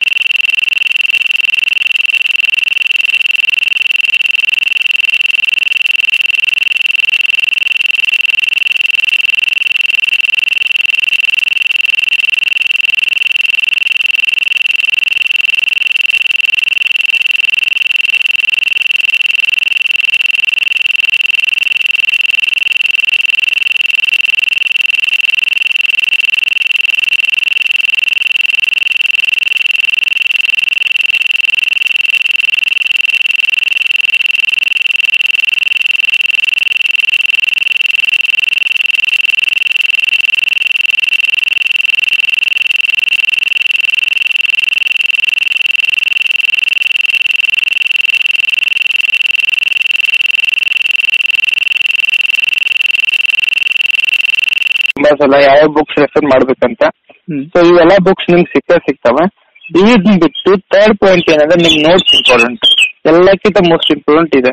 ತುಂಬಾ ಸಲ ಯಾವ ಬುಕ್ಸ್ ರೆಫರ್ ಮಾಡ್ಬೇಕಂತ ಹ್ಮ್ ಸೊ ಇವೆಲ್ಲ ಬುಕ್ಸ್ ನಿಮ್ಗೆ ಸಿಕ್ಕೇ ಸಿಗ್ತವೆ ಇದನ್ನ ಬಿಟ್ಟು ಥರ್ಡ್ ಪಾಯಿಂಟ್ ಏನಂದ್ರೆ ನಿಮ್ ನೋಟ್ಸ್ ಇಂಪಾರ್ಟೆಂಟ್ ಎಲ್ಲಕ್ಕಿಂತ ಮೋಸ್ಟ್ ಇಂಪಾರ್ಟೆಂಟ್ ಇದೆ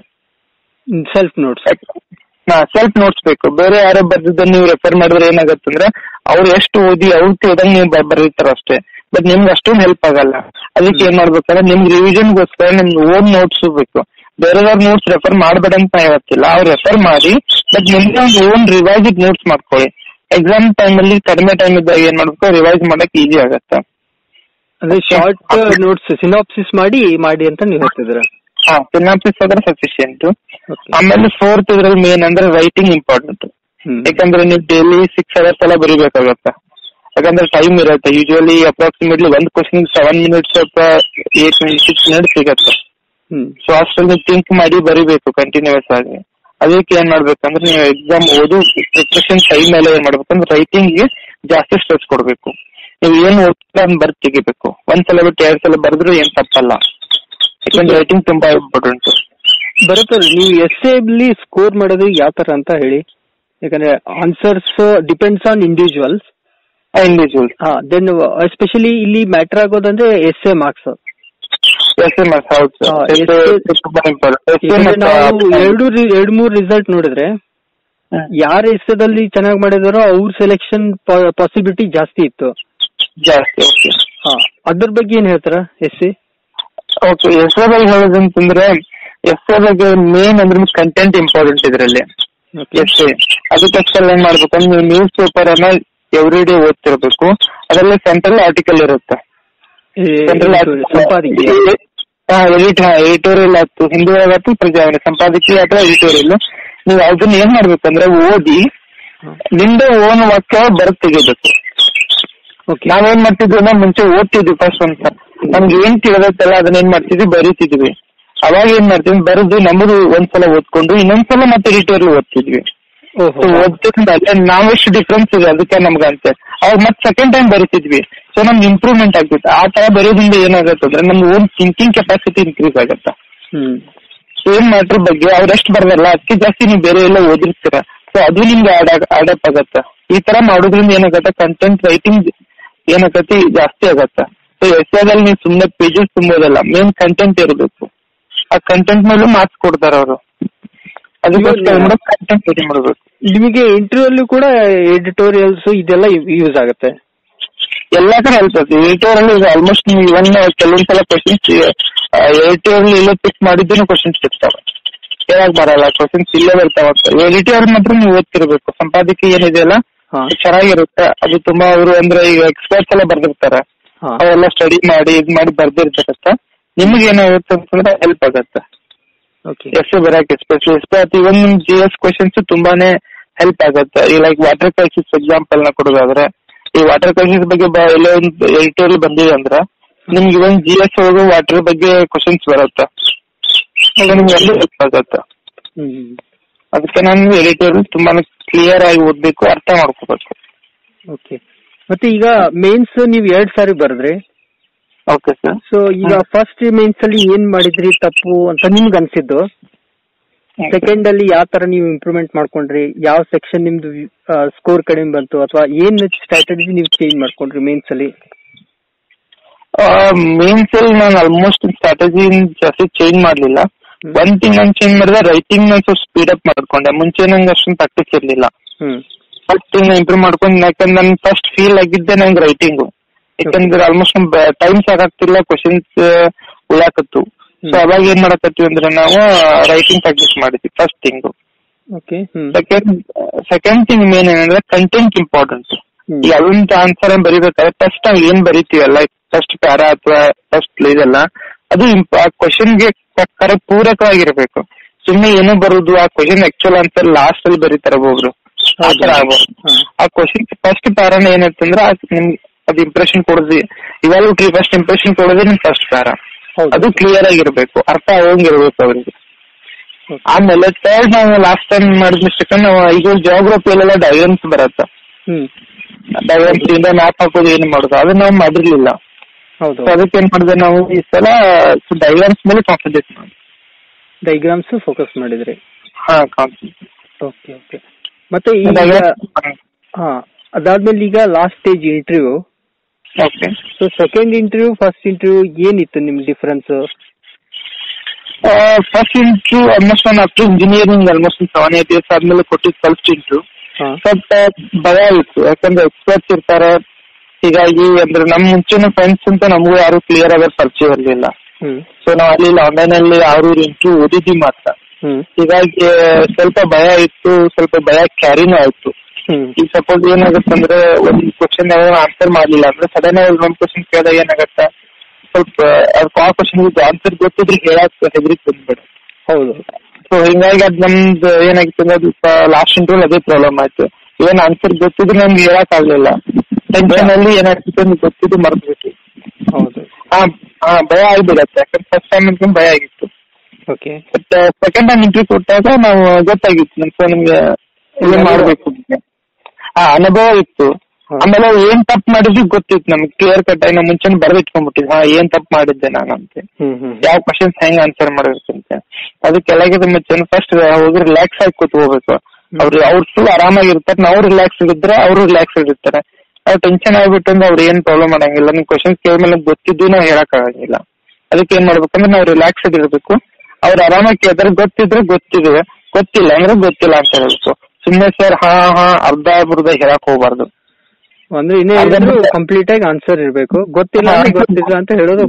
ಸೆಲ್ಫ್ ನೋಟ್ಸ್ ಹಾ ಸೆಲ್ಫ್ ನೋಟ್ಸ್ ಬೇಕು ಬೇರೆ ಯಾರೋ ಬರ್ದಿದ್ದನ್ನ ನೀವು ರೆಫರ್ ಮಾಡಿದ್ರೆ ಏನಾಗತ್ತಂದ್ರೆ ಅವ್ರು ಎಷ್ಟು ಓದಿ ಅವ್ರು ತಿಳಿದಂಗ್ ನೀವು ಬ- ಬರೀತಾರ ಅಷ್ಟೇ ಬಟ್ ನಿಮ್ಗೆ ಅಷ್ಟೊಂದು ಹೆಲ್ಪ್ ಆಗಲ್ಲ ಅದಕ್ಕೆ ಏನ್ ಮಾಡ್ಬೇಕಂದ್ರೆ ನಿಮ್ಗೆ ರಿವಿಷನ್ಗೋಸ್ಕರ ನಿಮ್ಗೆ ಓನ್ ನೋಟ್ಸ್ ಬೇಕು ಬೇರೆದವ್ರ ನೋಟ್ಸ್ ರೆಫರ್ ಮಾಡ್ಬೇಡ ಅಂತ ನಾ ಹೇಳ್ತಿಲ್ಲ ಅವ್ರು ರೆಫರ್ ಮಾಡಿ ಬಟ್ ನಿಮ್ಗೆ ಒಂದು ಓನ್ ರಿವೈಸ್ ನೋಟ್ಸ್ ಮಾಡ್ಕೊಳ್ಳಿ ಎಕ್ಸಾಮ್ ಟೈಮ್ ಅಲ್ಲಿ ಕಡಿಮೆ ಟೈಮ್ ಇದ್ದಾಗ ಏನ್ ಮಾಡ್ಬೇಕು ರಿವೈಸ್ ಮಾಡಕ್ ಈಸಿ ಆಗತ್ತೆ ಅಂದ್ರೆ ಶಾರ್ಟ್ ನೋಟ್ಸ್ ಸಿನಾಪ್ಸಿಸ್ ಮಾಡಿ ಮಾಡಿ ಅಂತ ನೀವು ಹೇಳ್ತಿದ್ರ ಹಾ ಸಿನಾಪ್ಸಿಸ್ ಆದ್ರೆ ಸಫಿಶಿಯಂಟ್ ಓಕೆ ಆಮೇಲೆ ಫೋರ್ತ್ ಇದ್ರಲ್ಲಿ ಮೇನ್ ಅಂದ್ರೆ ರೈಟಿಂಗ್ ಇಂಪಾರ್ಟೆಂಟ್ ಹ್ಮ್ ಯಾಕಂದ್ರೆ ನೀವು ಡೈಲಿ ಸಿಕ್ಸ್ ಅವರ್ಸ್ ಎಲ್ಲ ಬರೀಬೇಕಾಗತ್ತೆ ಯಾಕಂದ್ರೆ ಟೈಮ್ ಇರುತ್ತೆ ಯೂಶುವಲಿ ಅಪ್ರಾಕ್ಸಿಮೇಟ್ಲಿ ಒಂದ್ ಕ್ವಶನ್ ಸೆವೆನ್ ಮಿನಿಟ್ಸ್ ಅಥವಾ ಏಟ್ ಮಿನಿಟ್ಸ್ ಸಿಕ್ಸ್ ಮಿನಿಟ್ಸ್ ಸಿಗತ್ತೆ ಹ್ಮ್ ಸೊ ಅಷ್ಟ್ರಲ್ಲಿ ನೀವು ಥಿಂಕ್ ಮಾಡಿ ಬರಿಬೇಕು ಕಂಟಿನ್ಯೂಸ್ ಆಗಿ ಅದಕ್ಕೆ ಏನ್ ಮಾಡ್ಬೇಕಂದ್ರೆ ನೀವು ಎಕ್ಸಾಮ್ ಓದು ಪ್ರಿಪ್ರೇಷನ್ ಟೈಮ್ ಮೇಲೆ ಏನ್ ಮಾಡ್ಬೇಕಂದ್ರೆ ರೈಟಿಂಗ್ ಗೆ ಜಾಸ್ತಿ ಸ್ಟ್ರೆಸ್ ಕೊಡ್ಬೇಕು ನೀವು ಏನ್ ಓದ್ತೀರ ಅದನ್ನ ಬರ್ದ್ ತೆಗಿಬೇಕು ಒಂದ್ ಸಲ ಬಿಟ್ಟು ಎರಡ್ ಸಲ ಬರೆದ್ರು ಏನ್ ತಪ್ಪಲ್ಲ ಯಾಕಂದ್ರೆ ರೈಟಿಂಗ್ ತುಂಬಾ ಇಂಪಾರ್ಟೆಂಟ್ ಬರುತ್ತಲ್ಲ ನೀವು ಎಸ್ ಅಲ್ಲಿ ಸ್ಕೋರ್ ಮಾಡೋದು ಯಾವ ತರ ಅಂತ ಹೇಳಿ ಯಾಕಂದ್ರೆ answers depends on individuals individual ಹಾ ದೆನ್ ಎಸ್ಪೆಷಲಿ ಇಲ್ಲಿ ಮ್ಯಾಟರ್ ಆಗೋದಂದ್ರೆ S A marks S M S ಹೌದು ಹಾ, sir. essay- ಇದು ತುಂಬಾ ಇಂಪಾರ್ಟೆಂಟ್ ನಾವು ಎರಡು ರಿ- ಎರಡು ಮೂರು ರಿಸಲ್ಟ್ ನೋಡಿದ್ರೆ ಯಾರ ಎಸ್ಸದಲ್ಲಿ ಚೆನ್ನಾಗಿ ಮಾಡಿದಾರೋ ಅವ್ರ ಸೆಲೆಕ್ಷನ್ ಪಾಸಿಬಿಲಿಟಿ ಜಾಸ್ತಿ ಇತ್ತು ಜಾಸ್ತಿ ಓಕೆ ಹಾ ಅದ್ರ ಬಗ್ಗೆ ಏನ್ ಹೇಳ್ತಾರ S C okay S A ಬಗ್ಗೆ ಹೇಳೋದಂತಂದ್ರೆ ಎಸ್ ಎ ಬಗ್ಗೆ ಮೇನ್ ಅಂದ್ರೆ ಕಂಟೆಂಟ್ ಇಂಪಾರ್ಟೆಂಟ್ ಇದರಲ್ಲಿ ಎಸ್ ಎ ಅದಕ್ಕೋಸ್ಕರ ಏನ್ ಮಾಡ್ಬೇಕಂದ್ರೆ ನೀವು ನ್ಯೂಸ್ ಪೇಪರ್ ಅನ್ನ ಎವ್ರಿ ಡೇ ಓದ್ತಿರ್ಬೇಕು ಅದರಲ್ಲಿ ಸೆಂಟ್ರಲ್ ಆರ್ಟಿಕಲ್ ಇರುತ್ತೆ ಸೆಂಟ್ರಲ್ ಸಂಪಾದಿಕೆ ಎಡಿಟ್ ಎಡಿಟೋರಿಯಲ್ ಆಯ್ತು ಹಿಂದಿ ಒಳಗಾಯ್ತು ಪ್ರಜಾವಾಣಿ ಸಂಪಾದಕೀಯ ಅಥವಾ ಎಡಿಟೋರಿಯಲ್ ನೀವು ಅದನ್ನ ಏನ್ ಮಾಡ್ಬೇಕಂದ್ರೆ ಓದಿ ನಿಮ್ದೇ ಓನ್ ವಾಕ್ಯ ಬರತ್ ತೆಗಿಬೇಕು ಓಕೆ ನಾವೇನ್ ಮಾಡ್ತಿದ್ವಿ ಅಂದ್ರೆ ಮುಂಚೆ ಓದ್ತಿದ್ವಿ ಫಸ್ಟ್ ಒಂದ್ಸ ನಮ್ಗೆ ಏನ್ ತಿಳಿದತ್ತಲ್ಲ ಅದನ್ನ ಏನ್ ಮಾಡ್ತಿದ್ವಿ ಬರೀತಿದ್ವಿ ಅವಾಗ ಏನ್ ಮಾಡ್ತಿದ್ವಿ ಬರೆದು ನಮ್ಮದು ಒಂದ್ಸಲ ಓದ್ಕೊಂಡು ಇನ್ನೊಂದ್ಸಲ ಮತ್ತೆ ಎಡಿಟೋರಿಯಲ್ ಓದ್ತಿದ್ವಿ ಓಹೋ ಸೊ ಓದ್ತಿದ್ಮೇಲೆ ನಾವೆಷ್ಟು ಡಿಫ್ರೆನ್ಸ್ ಇದೆ ಅದಕ್ಕೆ ನಮ್ಗಂತೆ ಅವಾಗ ಮತ್ತೆ ಸೆಕೆಂಡ್ ಟೈಮ್ ಬರೀತಿದ್ವಿ ಸೊ ನಮ್ಗೆ ಇಂಪ್ರೂವ್ಮೆಂಟ್ ಆಗ್ತೈತೆ ಆ ತರ ಬರೋದ್ರಿಂದ ಏನಾಗುತ್ತೆ ಅಂದ್ರೆ ನಮ್ ಓನ್ ಥಿಂಕಿಂಗ್ ಕೆಪಾಸಿಟಿ ಇನ್ಕ್ರೀಸ್ ಆಗತ್ತೆ ಹ್ಮ್ ಸೇಮ್ ಮ್ಯಾಟ್ರ್ ಬಗ್ಗೆ ಅವ್ರು ಎಷ್ಟು ಬರ್ದಲ್ಲ ಅದಕ್ಕೆ ಜಾಸ್ತಿ ನೀವು ಬೇರೆ ಎಲ್ಲ ಓದಿರ್ತೀರ ಸೊ ಅದು ನಿಮ್ಗೆ ಆಡ್ ಆಡಪ್ ಆಗತ್ತ ಈ ತರ ಮಾಡೋದ್ರಿಂದ ಏನಾಗತ್ತೆ ಕಂಟೆಂಟ್ ರೈಟಿಂಗ್ ಏನಾಗತ್ತೆ ಜಾಸ್ತಿ ಆಗತ್ತ ಸೊ ಎಸ್ಎದಲ್ಲಿ ನೀವು ಸುಮ್ಮನೆ ಪೇಜಸ್ ತುಂಬೋದಲ್ಲ ಮೇನ್ ಕಂಟೆಂಟ್ ಇರಬೇಕು ಆ ಕಂಟೆಂಟ್ ಮೇಲೂ ಮಾರ್ಕ್ಸ್ ಕೊಡ್ತಾರ ಅವರು ಅದಕ್ಕೋಸ್ಕರ ಇವಾಗ- ಕಂಟೆಂಟ್ ರೆಡಿ ಮಾಡಬೇಕು ನಿಮಗೆ ಇಂಟರ್ವ್ಯೂ ಅಲ್ಲೂ ಕೂಡ ಎಡಿಟೋರಿಯಲ್ಸ್ ಇದೆಲ್ಲ ಯೂಸ್ ಆಗುತ್ತೆ ಎಲ್ಲಾ ಕಡೆ ಹೆಲ್ಪ್ ಆಗುತ್ತೆ ಏಟಿಆರ್ ಅಲ್ಲಿ ಆಲ್ಮೋಸ್ಟ್ ನೀವು ಇವನ್ ಕೆಲವೊಂದ್ಸಲ ಕ್ವಶನ್ಸ್ ಏಟಿಆರ್ ಅಲ್ಲಿ ಇಲ್ಲೇ ಪಿಕ್ ಮಾಡಿದ್ದು ಕ್ವಶನ್ಸ್ ಸಿಗ್ತಾವೆ ಕೇಳಕ್ ಬರಲ್ಲ ಕ್ವಶನ್ಸ್ ಇಲ್ಲೇ ಬರ್ತಾವ ಏಟಿಆರ್ ಮಾತ್ರ ನೀವು ಓದ್ತಿರ್ಬೇಕು ಸಂಪಾದಕಿ ಏನಿದೆಯಲ್ಲ ಹಾ ಚೆನ್ನಾಗಿರುತ್ತೆ ಅದು ತುಂಬಾ ಅವರು ಅಂದ್ರೆ ಈಗ ಎಕ್ಸ್ಪರ್ಟ್ಸ್ ಎಲ್ಲ ಬರ್ದಿರ್ತಾರೆ ಹಾ ಅವೆಲ್ಲ ಸ್ಟಡಿ ಮಾಡಿ ಇದ್ ಮಾಡಿ ಬರ್ದಿರ್ತಾರತ್ತ ನಿಮ್ಗೆ ಏನಾಗುತ್ತೆ ಅಂತಂದ್ರೆ ಹೆಲ್ಪ್ ಆಗತ್ತೆ ಓಕೆ ಎಸ್ ಎ ಬರಕ್ಕೆ ಎಸ್ಪೆಷಲಿ ಎಸ್ಪೆಷಲಿ ಇವನ್ ನಿಮ್ ಜಿ ಎಸ್ ಕ್ವಶನ್ಸ್ ತುಂಬಾನೇ ಹೆಲ್ಪ್ ಆಗತ್ತೆ ಈ ಲೈಕ್ ವಾಟರ್ ಕ್ರೈಸಿಸ್ ಎಕ್ಸಾಂಪಲ್ ನ ಕೊಡೋದಾದ್ರೆ ಈ ವಾಟರ್ ಕ್ರೈಸಿಸ್ ಬಗ್ಗೆ ಬ- ಎಲ್ಲೋ ಒಂದು ಎಡಿಟೋರಿಯಲ್ ಬಂದಿದೆ ಅಂದ್ರೆ ನಿಮ್ಗೆ ಇವನ್ ಜಿ ಎಸ್ ಒಳಗೆ ವಾಟರ್ ಬಗ್ಗೆ ಕ್ವಶನ್ಸ್ ಬರುತ್ತೆ ಆಗ ನಿಮ್ಗೆ ಅಲ್ಲಿ ಹೆಲ್ಪ್ ಆಗತ್ತೆ ಹ್ಮ್ ಅದಕ್ಕೆ ನಾನು ಎಡಿಟೋರಿಯಲ್ ತುಂಬಾನೇ ಕ್ಲಿಯರ್ ಆಗಿ ಓದ್ಬೇಕು ಅರ್ಥ ಮಾಡ್ಕೋಬೇಕು ಓಕೆ ಮತ್ತೆ ಈಗ ಮೇನ್ಸ್ ನೀವ್ ಎರಡ್ ಸಾರಿ ಬರೆದ್ರಿ ಓಕೆ ಸರ್ ಸೊ ಈಗ ಫಸ್ಟ್ ಮೇನ್ಸ್ ಅಲ್ಲಿ ಏನ್ ಮಾಡಿದ್ರಿ ತಪ್ಪು ಅಂತ ನಿಮ್ಗೆ ಅನ್ಸಿದ್ದು ಸೆಕೆಂಡ್ ಅಲ್ಲಿ ಯಾವ ತರ ನೀವು ಇಂಪ್ರೂವ್ಮೆಂಟ್ ಮಾಡ್ಕೊಂಡ್ರಿ ಯಾವ ಸೆಕ್ಷನ್ ನಿಮ್ದು ಸ್ಕೋರ್ ಕಡಿಮೆ ಬಂತು ಅಥವಾ ಏನ್ ಸ್ಟ್ರಾಟಜಿ ನೀವು ಚೇಂಜ್ ಮಾಡ್ಕೊಂಡ್ರಿ ಮೇನ್ಸ್ ಅಲ್ಲಿ ಮೇನ್ಸ್ ಅಲ್ಲಿ ನಾನು ಆಲ್ಮೋಸ್ಟ್ ಸ್ಟ್ರಾಟಜಿ ಜಾಸ್ತಿ ಚೇಂಜ್ ಮಾಡ್ಲಿಲ್ಲ ಹ್ಮ್. ಒಂದ್ ಥಿಂಗ್ ನಾನು ಚೇಂಜ್ ಮಾಡಿದ್ರೆ ರೈಟಿಂಗ್ ನ ಸ್ವಲ್ಪ ಸ್ಪೀಡ್ ಅಪ್ ಮಾಡ್ಕೊಂಡೆ ಮುಂಚೆ ನಂಗೆ ಅಷ್ಟೊಂದು ಪ್ರಾಕ್ಟೀಸ್ ಇರ್ಲಿಲ್ಲ ಹ್ಮ್ ಫಸ್ಟ್ ಥಿಂಗ್ ಇಂಪ್ರೂವ್ ಮಾಡ್ಕೊಂಡು ಯಾಕಂದ್ರೆ ನನ್ ಫಸ್ಟ್ ಫೀಲ್ ಆಗಿದ್ದೆ ನಂಗೆ ರೈಟಿಂಗ್ ಯಾಕಂದ್ರೆ ಆಲ್ಮೋಸ್ಟ್ ಟೈಮ್ ಸಾಕಾಗ್ತಿಲ್ಲ ಕ್ವಶನ್ಸ್ ಉಳಾಕತ್ತು ಸೊ ಹ್ಮ್. ಅವಾಗ ಏನ್ ಮಾಡಕತ್ತೀವಿ ಅಂದ್ರೆ ನಾವು ರೈಟಿಂಗ್ ಪ್ರಾಕ್ಟೀಸ್ ಮಾಡಿದ್ವಿ ಫಸ್ಟ್ ಥಿಂಗ್ ಓಕೆ ಹ್ಮ್ ಸೆಕೆಂಡ್ ಸೆಕೆಂಡ್ ಥಿಂಗ್ ಮೇನ್ ಏನಂದ್ರೆ ಕಂಟೆಂಟ್ ಇಂಪಾರ್ಟೆಂಟ್ ಹ್ಮ್. ಈ ಅದೊಂದು ಆನ್ಸರ್ ಬರಿಬೇಕಾದ್ರೆ ಫಸ್ಟ್ ನಾವು ಏನ್ ಬರಿತೀವಲ್ಲ ಫಸ್ಟ್ ಪ್ಯಾರಾ ಅಥವಾ ಫಸ್ಟ್ ಇದೆಲ್ಲ ಅದು ಕ್ವಶನ್ ಗೆ ಕರೆಕ್ಟ್ ಪೂರಕವಾಗಿರ್ಬೇಕು ಸುಮ್ಮನೆ ಏನೋ ಬರುದು ಆ ಕ್ವಶನ್ ಆಕ್ಚುಲ್ ಆನ್ಸರ್ ಲಾಸ್ಟ್ ಅಲ್ಲಿ ಬರೀತಾರೆ ಒಬ್ಬೊಬ್ರು ಆ ತರ ಆಗ್ಬಾರ್ದು ಹಾ. ಆ ಕ್ವಶನ್ ಫಸ್ಟ್ ಪ್ಯಾರಾನ ಏನಂತಂದ್ರೆ ಅದ್ ನಿಮ್ಗೆ ಅದು ಇಂಪ್ರೆಷನ್ ಕೊಡೋದು ಇವ್ಯಾಲ್ಯೂಟಿ ಫಸ್ಟ್ ಇಂಪ್ರೆಷನ್ ಕೊಡೋದೇ ನಿಮ್ ಫಸ್ಟ್ ಪ್ಯಾರಾ ಹೌದು. ಅದು ಕ್ಲಿಯರ್ ಆಗಿರ್ಬೇಕು ಅರ್ಥ ಆಗೋಂಗಿರ್ಬೇಕು ಅವ್ರಿಗೆ Okay. ಆಮೇಲೆ ಥರ್ಡ್ ನಾವು ಲಾಸ್ಟ್ ಟೈಮ್ ಮಾಡಿದ ಮಿಸ್ಟೇಕ್ ನಾವು ಈಗ ಜಿಯೋಗ್ರಫಿಯಲ್ಲೆಲ್ಲ ಡಯಾಗ್ರಾಮ್ಸ್ ಬರತ್ತೆ ಹ್ಮ್ ಡಯಾಗ್ರಾಮ್ಸ್ ಇಂದ ಮ್ಯಾಪ್ ಹಾಕೋದು ಏನು ಮಾಡೋದು ಅದನ್ನ ನಾವು ಮಾಡಿರ್ಲಿಲ್ಲ ಹೌದು ಸೊ ಅದಕ್ಕೆ ಏನ್ ಮಾಡಿದೆ ನಾವು ಈ ಸಲ ಡಯಾಗ್ರಾಮ್ಸ್ ಮೇಲೆ ಕಾನ್ಸಂಟ್ರೇಟ್ ಮಾಡಿ ಡೈಗ್ರಾಮ್ಸ್ ಫೋಕಸ್ ಮಾಡಿದ್ರಿ ಹಾ ಕಾನ್ಸಂಟ್ರೇಟ್ ಓಕೆ ಓಕೆ ಮತ್ತೆ ಈಗ ಹಾ ಅದಾದ್ಮೇಲೆ ಈಗ last stage interview okay so second interview first interview ಏನಿತ್ತು ನಿಮ್ ಡಿಫರೆನ್ಸ್ ಫಸ್ಟ್ ಇಂಟು ಆಲ್ಮೋಸ್ಟ್ ನಾನು up to engineering almost seven eight years ಆದ್ಮೇಲೆ ಕೊಟ್ಟಿದ್ದು ಫಸ್ಟ್ ಇಂಟು ಹಾ ಸ್ವಲ್ಪ ಭಯ ಇತ್ತು ಯಾಕಂದ್ರೆ ಎಕ್ಸ್ಪರ್ಟ್ಸ್ ಇರ್ತಾರೆ ಹೀಗಾಗಿ ಅಂದ್ರೆ ನಮ್ ಮುಂಚೆನ ಫ್ರೆಂಡ್ಸ್ ಅಂತ ನಮಗೂ ಯಾರು ಕ್ಲಿಯರ್ ಆಗ ಪರಿಚಯ ಇರಲಿಲ್ಲ ಹ್ಮ್ ಸೊ ನಾವು ಅಲ್ಲಿ ಆನ್ಲೈನ್ ಅಲ್ಲಿ ಯಾರು ಇಂಟು ಓದಿದ್ವಿ ಮಾತ್ರ ಹ್ಮ್ ಹೀಗಾಗಿ ಸ್ವಲ್ಪ ಭಯ ಇತ್ತು ಸ್ವಲ್ಪ ಭಯ ಕ್ಯಾರಿನೂ ಆಯ್ತು ಹ್ಮ್ ಈಗ ಸಪೋಸ್ ಏನಾಗುತ್ತೆ ಅಂದ್ರೆ ಒಂದ್ ಕ್ವಶನ್ ಆನ್ಸರ್ ಮಾಡ್ಲಿಲ್ಲ ಅಂದ್ರೆ ಸಡನ್ ಆಗಿ ಒಂದ್ ಕ್ವಶನ್ ಕೇಳಿದಾಗ ಏನಾಗತ್ತೆ ಸ್ವಲ್ಪ ಆ ಕ್ವಶನ್ ಆನ್ಸರ್ ಗೊತ್ತಿದ್ರೆ ಹೇಳಕ್ ಹೆದರಿಕ್ ಬಂದ್ಬಿಡ ಹೌದು ಸೊ ಹಿಂಗಾಗಿ ಅದ್ ನಮ್ದು ಏನಾಗಿತ್ತು ಅಂದ್ರೆ ಅದು ಲಾಸ್ಟ್ ಇಂಟರ್ವ್ಯೂ ಅದೇ ಪ್ರಾಬ್ಲಮ್ ಆಯ್ತು ಏನ್ ಆನ್ಸರ್ ಗೊತ್ತಿದ್ರು ನಮ್ಗೆ ಹೇಳಕ್ ಆಗ್ಲಿಲ್ಲ ಟೆನ್ಷನ್ ಅಲ್ಲಿ ಏನಾಗ್ತಿತ್ತು ಅಂತ ಗೊತ್ತಿದ್ದು ಮರ್ತ್ಬಿಟ್ಟು ಹೌದು ಹಾ ಹಾ ಭಯ ಆಗ್ಬಿಡತ್ತೆ ಯಾಕಂದ್ರೆ ಫಸ್ಟ್ ಟೈಮ್ ಅಂತ ಭಯ ಆಗಿತ್ತು okay but second time interview ಕೊಟ್ಟಾಗ ನಾವು ಗೊತ್ತಾಗಿತ್ತು ನಮ್ಗೆ ನಿಮ್ಗೆ ಏನ್ ಮಾಡ್ಬೇಕು ಅಂತ. ಆ ಅನುಭವ ಇತ್ತು ಹಾ. ಆಮೇಲೆ ಏನ್ ತಪ್ಪು ಮಾಡಿದ್ವಿ ಗೊತ್ತಿತ್ತು ನಮ್ಗೆ ಕ್ಲಿಯರ್ ಕಟ್ ಆಗಿ ನಾವು ಮುಂಚೆನೆ ಬರ್ದಿಟ್ಕೊಂಡ್ಬಿಟ್ಟಿದ್ವಿ ಹಾ ಏನ್ ತಪ್ಪು ಮಾಡಿದ್ದೆ ನಾನು ಅಂತ ಹ್ಮ್ ಹ್ಮ್ ಯಾವ ಕ್ವಶನ್ಸ್ ಹೆಂಗ್ ಆನ್ಸರ್ ಮಾಡ್ಬೇಕಂತ ಅದಕ್ಕೆಲ್ಲಾಗಿದ ಮುಂಚೆ ಫಸ್ಟ್ ಹೋಗಿ ರಿಲ್ಯಾಕ್ಸ್ ಆಗಿ ಕೂತ್ಕೋಬೇಕು ಅವ್ರು ಅವ್ರು ಫುಲ್ ಆರಾಮಾಗಿರ್ತಾರೆ ನಾವು ರಿಲ್ಯಾಕ್ಸ್ ಇದ್ರೆ ಅವರು ರಿಲ್ಯಾಕ್ಸ್ ಇರ್ತಾರೆ ಅವ್ರು ಟೆನ್ಷನ್ ಆಗ್ಬಿಟ್ಟು ಅಂದ್ರೆ ಅವ್ರು ಏನ್ ಪ್ರಾಬ್ಲಮ್ ಮಾಡಂಗಿಲ್ಲ ನಿಮ್ ಕ್ವಶನ್ಸ್ ಕೇಳ್ಮೇಲೆ ಗೊತ್ತಿದ್ದು ನಾವು ಹೇಳಕ್ ಆಗಂಗಿಲ್ಲ ಅದಕ್ಕೆ ಏನ್ ಮಾಡ್ಬೇಕಂದ್ರೆ ನಾವು ರಿಲ್ಯಾಕ್ಸ್ ಇರ್ಬೇಕು ಅವ್ರು ಆರಾಮಾಗಿ ಕೇಳ್ತಾರೆ ಗೊತ್ತಿದ್ರೆ ಗೊತ್ತಿದೆ ಗೊತ್ತಿಲ್ಲ ಅಂದ್ರೆ ಗೊತ್ತಿಲ್ಲ ಅಂತ ಹೇಳ್ಬೇಕು ಸುಮ್ನೆ ಸರ್ ಹಾ ಹಾ ಅರ್ಧ ಬರ್ಧ ಹೇಳಕ್ ಹೋಗ್ಬಾರ್ದು ಅಂದ್ರೆ ಇನ್ನೇ ಹೇಳಿದ್ರು ಕಂಪ್ಲೀಟ್ ಆಗಿ ಆನ್ಸರ್ ಇರ್ಬೇಕು ಗೊತ್ತಿಲ್ಲ ಅಂದ್ರೆ ಗೊತ್ತಿಲ್ಲ ಅಂತ ಹೇಳೋದು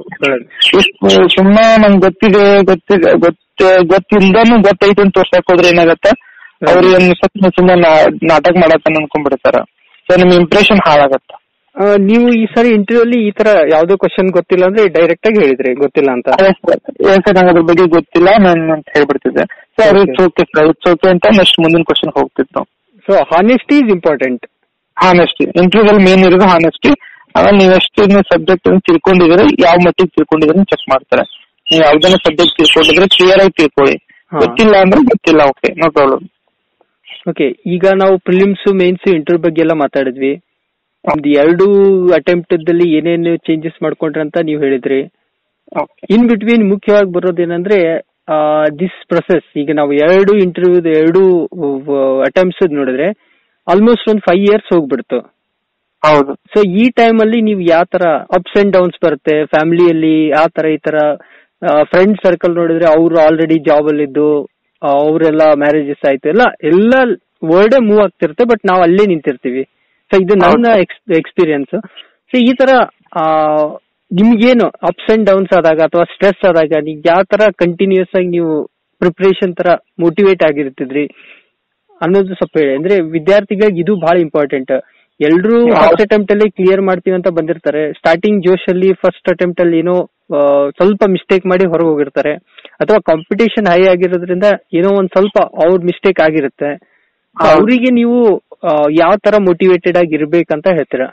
ಒಳ್ಳೆದು. ಸುಮ್ಮನೆ ನಂಗೆ ಗೊತ್ತಿದೆ ಗೊತ್ತಿದೆ ಗೊತ್ತ ಗೊತ್ತಿಲ್ದನು ಗೊತ್ತೈತೆ ಅಂತ ತೋರ್ಸಕ್ ಹೋದ್ರೆ ಏನಾಗತ್ತೆ ಅವ್ರು ಏನ್ ಸ್ವಲ್ಪ ಸುಮ್ಮನೆ ನಾಟಕ ಮಾಡತ್ತ ಅನ್ಕೊಂಡ್ಬಿಡ್ತಾರ ಸೊ ನಿಮ್ ಇಂಪ್ರೆಷನ್ ಹಾಳಾಗತ್ತ ಆ, ನೀವು ಈ ಸಾರಿ ಇಂಟರ್ವ್ಯೂ ಅಲ್ಲಿ ಈ ತರ ಯಾವ್ದೋ ಕ್ವಶನ್ ಗೊತ್ತಿಲ್ಲ ಅಂದ್ರೆ ಡೈರೆಕ್ಟ್ ಆಗಿ ಹೇಳಿದ್ರಿ ಗೊತ್ತಿಲ್ಲ ಅಂತ ಏನ್ ಸರ್ ನಂಗೆ ಅದ್ರ ಬಗ್ಗೆ ಗೊತ್ತಿಲ್ಲ ನಾನು ಅಂತ ಹೇಳ್ಬಿಡ್ತಿದ್ದೆ ಸೊ ಅವ್ರು Okay. It's okay sir it's okay ಅಂತ ನೆಕ್ಸ್ಟ್ ಮುಂದಿನ ಕ್ವಶನ್ ಹೋಗ್ತಿತ್ತು so honesty is important honesty ಇಂಟರ್ವ್ಯೂಲ್ ಮೇನ್ ಇರೋದು ಹಾನೆಸ್ಟಿ ಆಮೇಲೆ ನೀವು ಎಷ್ಟು ಸಬ್ಜೆಕ್ಟ್ ತಿಳ್ಕೊಂಡಿದ್ರೆ ಯಾವ ಮಟ್ಟಿಗೆ ತಿಳ್ಕೊಂಡಿದ್ರೆ ಚೆಕ್ ಮಾಡ್ತಾರೆ ನೀವು ಯಾವ್ದನ್ನ ಸಬ್ಜೆಕ್ಟ್ ತಿಳ್ಕೊಂಡಿದ್ರೆ ಕ್ಲಿಯರ್ ಆಗಿ ತಿಳ್ಕೊಳ್ಳಿ ಹಾ. ಗೊತ್ತಿಲ್ಲ ಅಂದ್ರೆ ಗೊತ್ತಿಲ್ಲ ಓಕೆ ನೋ ಪ್ರಾಬ್ಲಮ್ ಓಕೆ ಈಗ ನಾವು ಪ್ರಿಲಿಮ್ಸ್ ಮೇನ್ಸ್ ಇಂಟರ್ವ್ಯೂ ಬಗ್ಗೆ ಎಲ್ಲ ಮಾತಾಡಿದ್ವಿ ಒಂದು ಎರಡು ಅಟೆಂಪ್ಟ್ ಅಲ್ಲಿ ಏನೇನು ಚೇಂಜಸ್ ಮಾಡ್ಕೊಂಡ್ರಿ ಅಂತ ನೀವು ಹೇಳಿದ್ರಿ ಓಕೆ ಇನ್ ಬಿಟ್ವೀನ್ ಮುಖ್ಯವಾಗಿ ಬರೋದೇನಂದ್ರೆ ದಿಸ್ ಪ್ರೊಸೆಸ್ ಈಗ ನಾವು ಎರಡು ಇಂಟರ್ವ್ಯೂ ಎರಡು ಅಟೆಂಪ್ಟ್ಸ್ ನೋಡಿದ್ರೆ ಆಲ್ಮೋಸ್ಟ್ ಒಂದು ಫೈವ್ ಇಯರ್ಸ್ ಹೋಗ್ಬಿಡ್ತು ಹೌದು ಸೊ ಈ ಟೈಮ್ ಅಲ್ಲಿ ನೀವು ಯಾವ ತರ ಅಪ್ಸ್ ಅಂಡ್ ಡೌನ್ಸ್ ಬರುತ್ತೆ ಫ್ಯಾಮಿಲಿಯಲ್ಲಿ ಆ ತರ ಈ ತರ ಫ್ರೆಂಡ್ ಸರ್ಕಲ್ ನೋಡಿದ್ರೆ ಅವ್ರು ಆಲ್ರೆಡಿ ಜಾಬ್ ಅಲ್ಲಿ ಇದ್ದು ಅವರೆಲ್ಲ ಮ್ಯಾರೇಜಸ್ ಆಯ್ತು ಎಲ್ಲ ಎಲ್ಲ ವರ್ಡೇ ಮೂವ್ ಆಗ್ತಿರುತ್ತೆ ಬಟ್ ನಾವು ಅಲ್ಲೇ ನಿಂತಿರ್ತೀವಿ ಸೊ ಇದು ನನ್ನ ಎಕ್ಸ್ಪೀರಿಯನ್ಸ್ ಸೊ ಈ ತರ ಆ, ನಿಮ್ಗೇನು ಅಪ್ಸ್ ಅಂಡ್ ಡೌನ್ಸ್ ಆದಾಗ ಅಥವಾ ಸ್ಟ್ರೆಸ್ ಆದಾಗ ನೀವು ಯಾವ ತರ ಕಂಟಿನ್ಯೂಸ್ ಆಗಿ ನೀವು ಪ್ರಿಪರೇಷನ್ ತರ ಮೋಟಿವೇಟ್ ಆಗಿರ್ತಿದ್ರಿ ಅನ್ನೋದು ಸ್ವಲ್ಪ ಹೇಳಿ ಅಂದ್ರೆ ವಿದ್ಯಾರ್ಥಿಗಳಿಗೆ ಇದು ಬಹಳ ಇಂಪಾರ್ಟೆಂಟ್ ಎಲ್ರು ಹೌದು. ಫಸ್ಟ್ ಅಟೆಂಪ್ಟ್ ಅಲ್ಲಿ ಕ್ಲಿಯರ್ ಮಾಡ್ತೀವಿ ಅಂತ ಬಂದಿರ್ತಾರೆ ಸ್ಟಾರ್ಟಿಂಗ್ ಜೋಶ್ ಅಲ್ಲಿ ಫಸ್ಟ್ ಅಟೆಂಪ್ಟ್ ಅಲ್ಲಿ ಏನೋ ಆ, ಸ್ವಲ್ಪ ಮಿಸ್ಟೇಕ್ ಮಾಡಿ ಹೊರಗೆ ಹೋಗಿರ್ತಾರೆ ಅಥವಾ ಕಾಂಪಿಟೇಷನ್ ಹೈ ಆಗಿರೋದ್ರಿಂದ ಏನೋ ಒಂದ್ ಸ್ವಲ್ಪ ಅವ್ರ ಮಿಸ್ಟೇಕ್ ಆಗಿರುತ್ತೆ ಹೌದು. ಅವರಿಗೆ ನೀವು ಯಾವ ತರ ಮೋಟಿವೇಟೆಡ್ ಆಗಿ ಇರ್ಬೇಕಂತ ಹೇಳ್ತೀರಾ